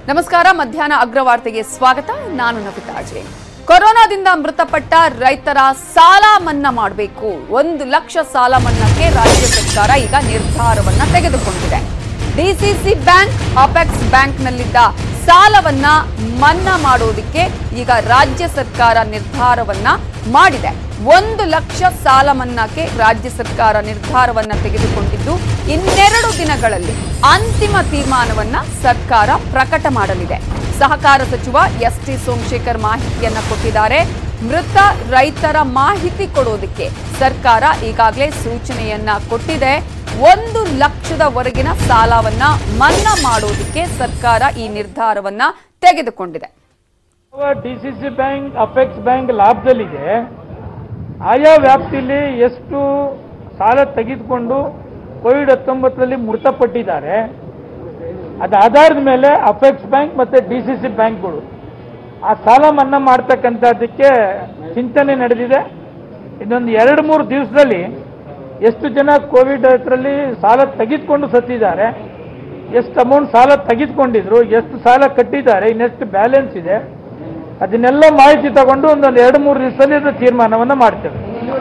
ನಮಸ್ಕಾರ ಮಧ್ಯಾಹ್ನ ಅಗ್ರವಾರ್ತೆಗೆ ಸ್ವಾಗತ ನಾನು ನವಿತಾ ಜೈನ್ ಕೊರೋನಾದಿಂದ ಮೃತಪಟ್ಟ ರೈತರ ಸಾಲ ಮನ್ನಾ ಮಾಡಬೇಕು ಒಂದು ಲಕ್ಷ ಸಾಲ ಮನ್ನಾಕ್ಕೆ ರಾಜ್ಯ ಸರ್ಕಾರ ಈಗ ನಿರ್ಧಾರವನ್ನ ತೆಗೆದುಕೊಂಡಿದೆ ಡಿಸಿಸಿ ಬ್ಯಾಂಕ್ ಅಪೆಕ್ಸ್ ಬ್ಯಾಂಕ್ನಲ್ಲಿದ್ದ ಸಾಲವನ್ನ ಮನ್ನಾ ಮಾಡೋದಕ್ಕೆ ಈಗ ರಾಜ್ಯ ಸರ್ಕಾರ ನಿರ್ಧಾರವನ್ನ ಮಾಡಿದೆ ಒಂದು ಲಕ್ಷ ಸಾಲ ಮನ್ನಾಕ್ಕೆ ರಾಜ್ಯ ಸರ್ಕಾರ ನಿರ್ಧಾರವನ್ನ ತೆಗೆದುಕೊಂಡಿದ್ದು ಇನ್ನೆರಡು ದಿನಗಳಲ್ಲಿ ಅಂತಿಮ ತೀರ್ಮಾನವನ್ನ ಸರ್ಕಾರ ಪ್ರಕಟ ಮಾಡಲಿದೆ ಸಹಕಾರ ಸಚಿವ ಎಸ್ ಟಿ ಸೋಮಶೇಖರ್ ಮಾಹಿತಿಯನ್ನ ಕೊಟ್ಟಿದ್ದಾರೆ ಮೃತ ರೈತರ ಮಾಹಿತಿ ಕೊಡೋದಕ್ಕೆ ಸರ್ಕಾರ ಈಗಾಗಲೇ ಸೂಚನೆಯನ್ನ ಕೊಟ್ಟಿದೆ ಒಂದು ಲಕ್ಷದವರೆಗಿನ ಸಾಲವನ್ನ ಮನ್ನಾ ಮಾಡೋದಕ್ಕೆ ಸರ್ಕಾರ ಈ ನಿರ್ಧಾರವನ್ನ ತೆಗೆದುಕೊಂಡಿದೆ ಡಿಸಿಸಿ ಬ್ಯಾಂಕ್ ಅಪೆಕ್ಸ್ ಬ್ಯಾಂಕ್ ಲಾಭದಲ್ಲಿದೆ ಆಯಾ ವ್ಯಾಪ್ತಿಯಲ್ಲಿ ಎಷ್ಟು ಸಾಲ ತೆಗೆದುಕೊಂಡು ಕೋವಿಡ್ ಹತ್ತೊಂಬತ್ತರಲ್ಲಿ ಮೃತಪಟ್ಟಿದ್ದಾರೆ ಅದು ಆಧಾರದ ಮೇಲೆ ಅಪೆಕ್ಸ್ ಬ್ಯಾಂಕ್ ಮತ್ತು ಡಿ ಸಿ ಸಿ ಬ್ಯಾಂಕ್ಗಳು ಆ ಸಾಲ ಮನ್ನಾ ಮಾಡ್ತಕ್ಕಂಥದ್ದಕ್ಕೆ ಚಿಂತನೆ ನಡೆದಿದೆ ಇನ್ನೊಂದು ಎರಡು ಮೂರು ದಿವಸದಲ್ಲಿ ಎಷ್ಟು ಜನ ಕೋವಿಡ್ ಹತ್ತರಲ್ಲಿ ಸಾಲ ತೆಗೆದುಕೊಂಡು ಸತ್ತಿದ್ದಾರೆ ಎಷ್ಟು ಅಮೌಂಟ್ ಸಾಲ ತೆಗೆದುಕೊಂಡಿದ್ರು ಎಷ್ಟು ಸಾಲ ಕಟ್ಟಿದ್ದಾರೆ ಇನ್ನೆಷ್ಟು ಬ್ಯಾಲೆನ್ಸ್ ಇದೆ ಅದನ್ನೆಲ್ಲ ಮಾಹಿತಿ ತಗೊಂಡು ಒಂದೊಂದು ಎರಡು ಮೂರು ದಿವಸದಲ್ಲಿ ಅದು ತೀರ್ಮಾನವನ್ನು ಮಾಡ್ತೇವೆ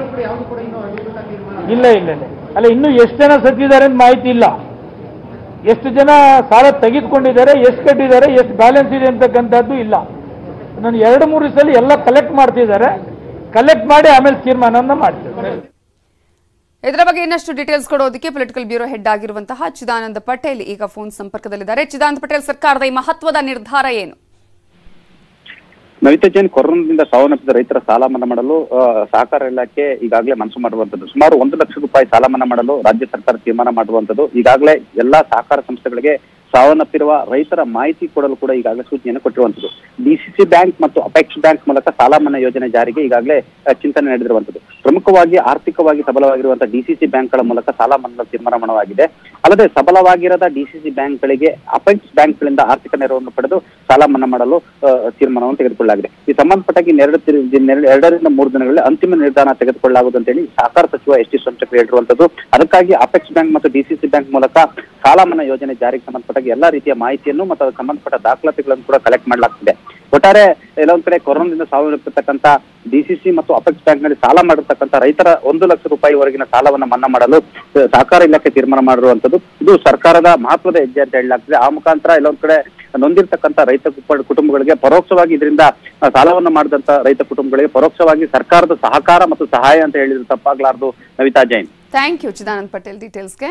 ಇಲ್ಲ ಇಲ್ಲ ಇಲ್ಲ ಅಲ್ಲ ಇನ್ನೂ ಎಷ್ಟು ಜನ ಸತ್ತಿದ್ದಾರೆ ಅಂತ ಮಾಹಿತಿ ಇಲ್ಲ ಎಷ್ಟು ಜನ ಸಾಲ ತೆಗೆದುಕೊಂಡಿದ್ದಾರೆ ಎಷ್ಟು ಕಟ್ಟಿದ್ದಾರೆ ಎಷ್ಟು ಬ್ಯಾಲೆನ್ಸ್ ಇದೆ ಅಂತಕ್ಕಂಥದ್ದು ಇಲ್ಲ ಇನ್ನೊಂದು ಎರಡು ಮೂರು ದಿವಸದಲ್ಲಿ ಎಲ್ಲ ಕಲೆಕ್ಟ್ ಮಾಡ್ತಿದ್ದಾರೆ ಕಲೆಕ್ಟ್ ಮಾಡಿ ಆಮೇಲೆ ತೀರ್ಮಾನವನ್ನು ಮಾಡ್ತೇವೆ ಇದರ ಬಗ್ಗೆ ಇನ್ನಷ್ಟು ಡೀಟೇಲ್ಸ್ ಕೊಡೋದಕ್ಕೆ ಪೊಲಿಟಿಕಲ್ ಬ್ಯೂರೋ ಹೆಡ್ ಆಗಿರುವಂತಹ ಚಿದಾನಂದ ಪಟೇಲ್ ಈಗ ಫೋನ್ ಸಂಪರ್ಕದಲ್ಲಿದ್ದಾರೆ ಚಿದಾನಂದ ಪಟೇಲ್ ಸರ್ಕಾರದ ಈ ಮಹತ್ವದ ನಿರ್ಧಾರ ಏನು ನವಿತಾ ಜೈನ್ ಕೊರೋನಾದಿಂದ ಸಾವನ್ನಪ್ಪಿದ ರೈತರ ಸಾಲ ಮನ್ನಾ ಮಾಡಲು ಆ, ಸಹಕಾರ ಇಲಾಖೆ ಈಗಾಗಲೇ ಮನಸ್ಸು ಮಾಡುವಂತದ್ದು ಸುಮಾರು ಒಂದು ಲಕ್ಷ ರೂಪಾಯಿ ಸಾಲ ಮನ್ನಾ ಮಾಡಲು ರಾಜ್ಯ ಸರ್ಕಾರ ತೀರ್ಮಾನ ಮಾಡುವಂತದ್ದು ಈಗಾಗಲೇ ಎಲ್ಲಾ ಸಹಕಾರ ಸಂಸ್ಥೆಗಳಿಗೆ ಸಾವನ್ನಪ್ಪಿರುವ ರೈತರ ಮಾಹಿತಿ ಕೊಡಲು ಕೂಡ ಈಗಾಗಲೇ ಸೂಚನೆಯನ್ನು ಕೊಟ್ಟಿರುವಂತದ್ದು ಡಿಸಿಸಿ ಬ್ಯಾಂಕ್ ಮತ್ತು ಅಪೆಕ್ಸ್ ಬ್ಯಾಂಕ್ ಮೂಲಕ ಸಾಲ ಮನ್ನಾ ಯೋಜನೆ ಜಾರಿಗೆ ಈಗಾಗಲೇ ಆ, ಚಿಂತನೆ ನಡೆದಿರುವಂತದ್ದು ಪ್ರಮುಖವಾಗಿ ಆರ್ಥಿಕವಾಗಿ ಸಬಲವಾಗಿರುವಂತಹ ಡಿಸಿಸಿ ಬ್ಯಾಂಕ್ಗಳ ಮೂಲಕ ಸಾಲ ಮನ್ನಾ ತೀರ್ಮಾನ ಮಾಡಲಾಗಿದೆ ಅಲ್ಲದೆ ಸಬಲವಾಗಿರದ ಡಿಸಿಸಿ ಬ್ಯಾಂಕ್ಗಳಿಗೆ ಅಪೆಕ್ಸ್ ಬ್ಯಾಂಕ್ಗಳಿಂದ ಆರ್ಥಿಕ ನೆರವನ್ನು ಪಡೆದು ಸಾಲ ಮನ್ನಾ ಮಾಡಲು ಆ, ತೀರ್ಮಾನವನ್ನು ತೆಗೆದುಕೊಳ್ಳಲಾಗಿದೆ ಈ ಸಂಬಂಧಪಟ್ಟಾಗಿ ಇನ್ನೆರಡು ತಿ- ಇನ್ನೆರಡು- ಎರಡರಿಂದ ಮೂರು ದಿನಗಳಲ್ಲಿ ಅಂತಿಮ ನಿರ್ಧಾರ ತೆಗೆದುಕೊಳ್ಳಲಾಗುವುದು ಅಂತೇಳಿ ಸಹಕಾರ ಸಚಿವ ಎಸ್ ಟಿ ಸೋಮಶೇಖರ್ ಹೇಳಿರುವಂತದ್ದು ಅದಕ್ಕಾಗಿ ಅಪೆಕ್ಸ್ ಬ್ಯಾಂಕ್ ಮತ್ತು ಡಿಸಿಸಿ ಬ್ಯಾಂಕ್ ಮೂಲಕ ಸಾಲ ಮನ್ನಾ ಯೋಜನೆ ಜಾರಿಗೆ ಸಂಬಂಧಪಟ್ಟಾಗಿ ಎಲ್ಲಾ ರೀತಿಯ ಮಾಹಿತಿಯನ್ನು ಮತ್ತು ಅದಕ್ಕೆ ಸಂಬಂಧಪಟ್ಟ ದಾಖಲಾತಿಗಳನ್ನು ಕೂಡ ಕಲೆಕ್ಟ್ ಮಾಡಲಾಗ್ತಿದೆ ಒಟ್ಟಾರೆ ಎಲ್ಲೊಂದ್ ಕಡೆ ಕೊರೋನಾದಿಂದ ಸಾವನ್ನಪ್ಪಿರ್ತಕ್ಕಂಥ ಡಿಸಿಸಿ ಮತ್ತು ಅಪೆಕ್ಸ್ ಬ್ಯಾಂಕ್ ನಲ್ಲಿ ಸಾಲ ಮಾಡಿರ್ತಕ್ಕಂಥ ರೈತರ ಒಂದು ಲಕ್ಷ ರೂಪಾಯಿವರೆಗಿನ ಸಾಲವನ್ನ ಮನ್ನಾ ಮಾಡಲು ಅಹ್, ಸಹಕಾರ ಇಲಾಖೆ ತೀರ್ಮಾನ ಮಾಡಿರುವಂತದ್ದು ಇದು ಸರ್ಕಾರದ ಮಹತ್ವದ ಹೆಜ್ಜೆ ಅಂತ ಹೇಳಲಾಗ್ತದೆ ಆ ಮುಖಾಂತರ ಎಲ್ಲೊಂದ್ ಕಡೆ ನೊಂದಿರ್ತಕ್ಕಂಥ ರೈತ ಕುಪ- ಕುಟುಂಬಗಳಿಗೆ ಪರೋಕ್ಷವಾಗಿ ಇದರಿಂದ ಅಹ್, ಸಾಲವನ್ನ ಮಾಡಿದಂತ ರೈತ ಕುಟುಂಬಗಳಿಗೆ ಪರೋಕ್ಷವಾಗಿ ಸರ್ಕಾರದ ಸಹಕಾರ ಮತ್ತು ಸಹಾಯ ಅಂತ ಹೇಳಿದ್ರೆ ತಪ್ಪಾಗ್ಲಾರ್ದು ನವಿತಾ ಜೈನ್ ಥ್ಯಾಂಕ್ ಯು ಚಿದಾನಂದ್ ಪಟೇಲ್ ಡೀಟೇಲ್ಸ್ಗೆ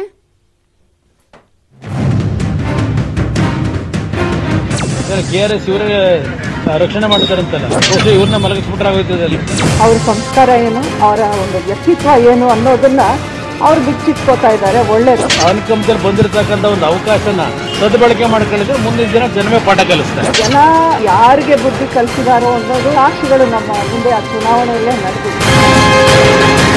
ಕೆ ಆರ್ ಎಸ್ ಇವರೇ ರಕ್ಷಣೆ ಮಾಡ್ತಾರಂತಲ್ಲ ಬಹುಶಃ ಇವ್ರನ್ನ ಮಲಗಿಸ್ಬಿಟ್ರಾಗೋಯ್ತದೆ ಅಲ್ಲಿ ಅವ್ರ ಸಂಸ್ಕಾರ ಏನು ಅವರ ಒಂದು ವ್ಯಕ್ತಿತ್ವ ಏನು ಅನ್ನೋದನ್ನ ಅವ್ರು ಬಿಚ್ಚಿಟ್ಕೋತಾ ಇದ್ದಾರೆ ಒಳ್ಳೇದು ಅನುಕಂಪದಲ್ಲಿ ಬಂದಿರತಕ್ಕಂಥ ಒಂದು ಅವಕಾಶನ ಸದ್ಬಳಕೆ ಮಾಡ್ಕೊಳ್ಳಿದ್ರೆ ಮುಂದಿನ ದಿನ ಜನವೇ ಪಾಠ ಕಲಿಸ್ತಾರೆ ಜನ ಯಾರಿಗೆ ಬುದ್ಧಿ ಕಲಿಸಿದಾರೋ ಅನ್ನೋದು ಸಾಕ್ಷಿಗಳು ನಮ್ಮ ಮುಂದೆ ಆ ಚುನಾವಣೆಯಲ್ಲೇ ನಡೆದಿದೆ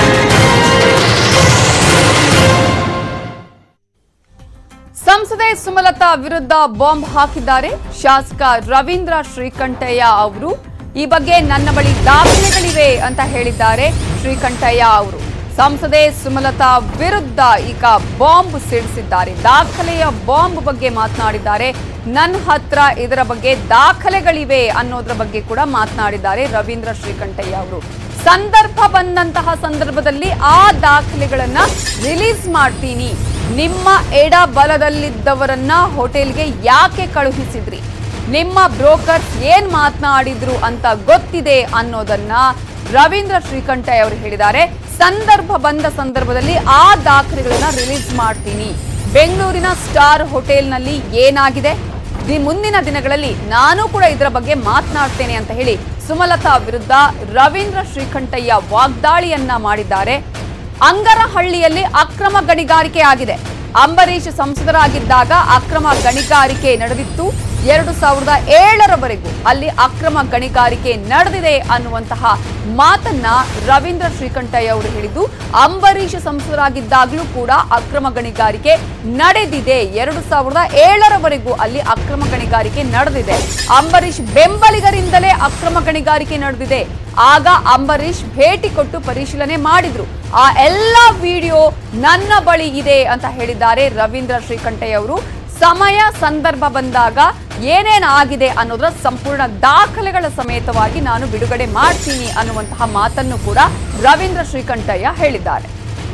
ಸಂಸದೆ ಸುಮಲತಾ ವಿರುದ್ಧ ಬಾಂಬ್ ಹಾಕಿದ್ದಾರೆ ಶಾಸಕ ರವೀಂದ್ರ ಶ್ರೀಕಂಠಯ್ಯ ಅವರು ಈ ಬಗ್ಗೆ ನನ್ನ ಬಳಿ ದಾಖಲೆಗಳಿವೆ ಅಂತ ಹೇಳಿದ್ದಾರೆ ಶ್ರೀಕಂಠಯ್ಯ ಅವರು ಸಂಸದೆ ಸುಮಲತಾ ವಿರುದ್ಧ ಈಗ ಬಾಂಬ್ ಸಿಡಿಸಿದ್ದಾರೆ ದಾಖಲೆಯ ಬಾಂಬ್ ಬಗ್ಗೆ ಮಾತನಾಡಿದ್ದಾರೆ ನನ್ನ ಹತ್ರ ಇದರ ಬಗ್ಗೆ ದಾಖಲೆಗಳಿವೆ ಅನ್ನೋದ್ರ ಬಗ್ಗೆ ಕೂಡ ಮಾತನಾಡಿದ್ದಾರೆ ರವೀಂದ್ರ ಶ್ರೀಕಂಠಯ್ಯ ಅವರು ಸಂದರ್ಭ ಬಂದಂತಹ ಸಂದರ್ಭದಲ್ಲಿ ಆ ದಾಖಲೆಗಳನ್ನ ರಿಲೀಸ್ ಮಾಡ್ತೀನಿ ನಿಮ್ಮ ಎಡ ಬಲದಲ್ಲಿದ್ದವರನ್ನ ಹೋಟೆಲ್ಗೆ ಯಾಕೆ ಕಳುಹಿಸಿದ್ರಿ ನಿಮ್ಮ ಬ್ರೋಕರ್ ಏನ್ ಮಾತನಾಡಿದ್ರು ಅಂತ ಗೊತ್ತಿದೆ ಅನ್ನೋದನ್ನ ರವೀಂದ್ರ ಶ್ರೀಕಂಠಯ್ಯ ಅವರು ಹೇಳಿದ್ದಾರೆ ಸಂದರ್ಭ ಬಂದ ಸಂದರ್ಭದಲ್ಲಿ ಆ ದಾಖಲೆಗಳನ್ನ ರಿಲೀಸ್ ಮಾಡ್ತೀನಿ ಬೆಂಗಳೂರಿನ ಸ್ಟಾರ್ ಹೋಟೆಲ್ನಲ್ಲಿ ಏನಾಗಿದೆ ದಿ- ಮುಂದಿನ ದಿನಗಳಲ್ಲಿ ನಾನು ಕೂಡ ಇದರ ಬಗ್ಗೆ ಮಾತನಾಡ್ತೇನೆ ಅಂತ ಹೇಳಿ ಸುಮಲತಾ ವಿರುದ್ಧ ರವೀಂದ್ರ ಶ್ರೀಕಂಠಯ್ಯ ವಾಗ್ದಾಳಿಯನ್ನ ಮಾಡಿದ್ದಾರೆ ಅಂಗರಹಳ್ಳಿಯಲ್ಲಿ ಅಕ್ರಮ ಗಣಿಗಾರಿಕೆ ಆಗಿದೆ ಅಂಬರೀಷ್ ಸಂಸದರಾಗಿದ್ದಾಗ ಅಕ್ರಮ ಗಣಿಗಾರಿಕೆ ನಡೆದಿತ್ತು ಎರಡು ಸಾವಿರದ ಏಳರವರೆಗೂ ಅಲ್ಲಿ ಅಕ್ರಮ ಗಣಿಗಾರಿಕೆ ನಡೆದಿದೆ ಅನ್ನುವಂತಹ ಮಾತನ್ನ ರವೀಂದ್ರ ಶ್ರೀಕಂಠಯ್ಯ ಅವರು ಹೇಳಿದ್ದು ಅಂಬರೀಷ್ ಸಂಸದರಾಗಿದ್ದಾಗಲೂ ಕೂಡ ಅಕ್ರಮ ಗಣಿಗಾರಿಕೆ ನಡೆದಿದೆ ಎರಡು ಸಾವಿರದ ಏಳರವರೆಗೂ ಅಲ್ಲಿ ಅಕ್ರಮ ಗಣಿಗಾರಿಕೆ ನಡೆದಿದೆ ಅಂಬರೀಷ್ ಬೆಂಬಲಿಗರಿಂದಲೇ ಅಕ್ರಮ ಗಣಿಗಾರಿಕೆ ನಡೆದಿದೆ ಆಗ ಅಂಬರೀಷ್ ಭೇಟಿ ಕೊಟ್ಟು ಪರಿಶೀಲನೆ ಮಾಡಿದ್ರು ಆ ಎಲ್ಲ ವಿಡಿಯೋ ನನ್ನ ಬಳಿ ಇದೆ ಅಂತ ಹೇಳಿದ್ದಾರೆ ರವೀಂದ್ರ ಶ್ರೀಕಂಠಯ್ಯ ಅವರು ಸಮಯ ಸಂದರ್ಭ ಬಂದಾಗ ಏನೇನ್ ಆಗಿದೆ ಅನ್ನೋದರ ಸಂಪೂರ್ಣ ದಾಖಲೆಗಳ ಸಮೇತವಾಗಿ ನಾನು ಬಿಡುಗಡೆ ಮಾಡ್ತೀನಿ ಅನ್ನುವಂತಹ ಮಾತನ್ನು ಕೂಡ ರವೀಂದ್ರ ಶ್ರೀಕಂಠಯ್ಯ ಹೇಳಿದ್ದಾರೆ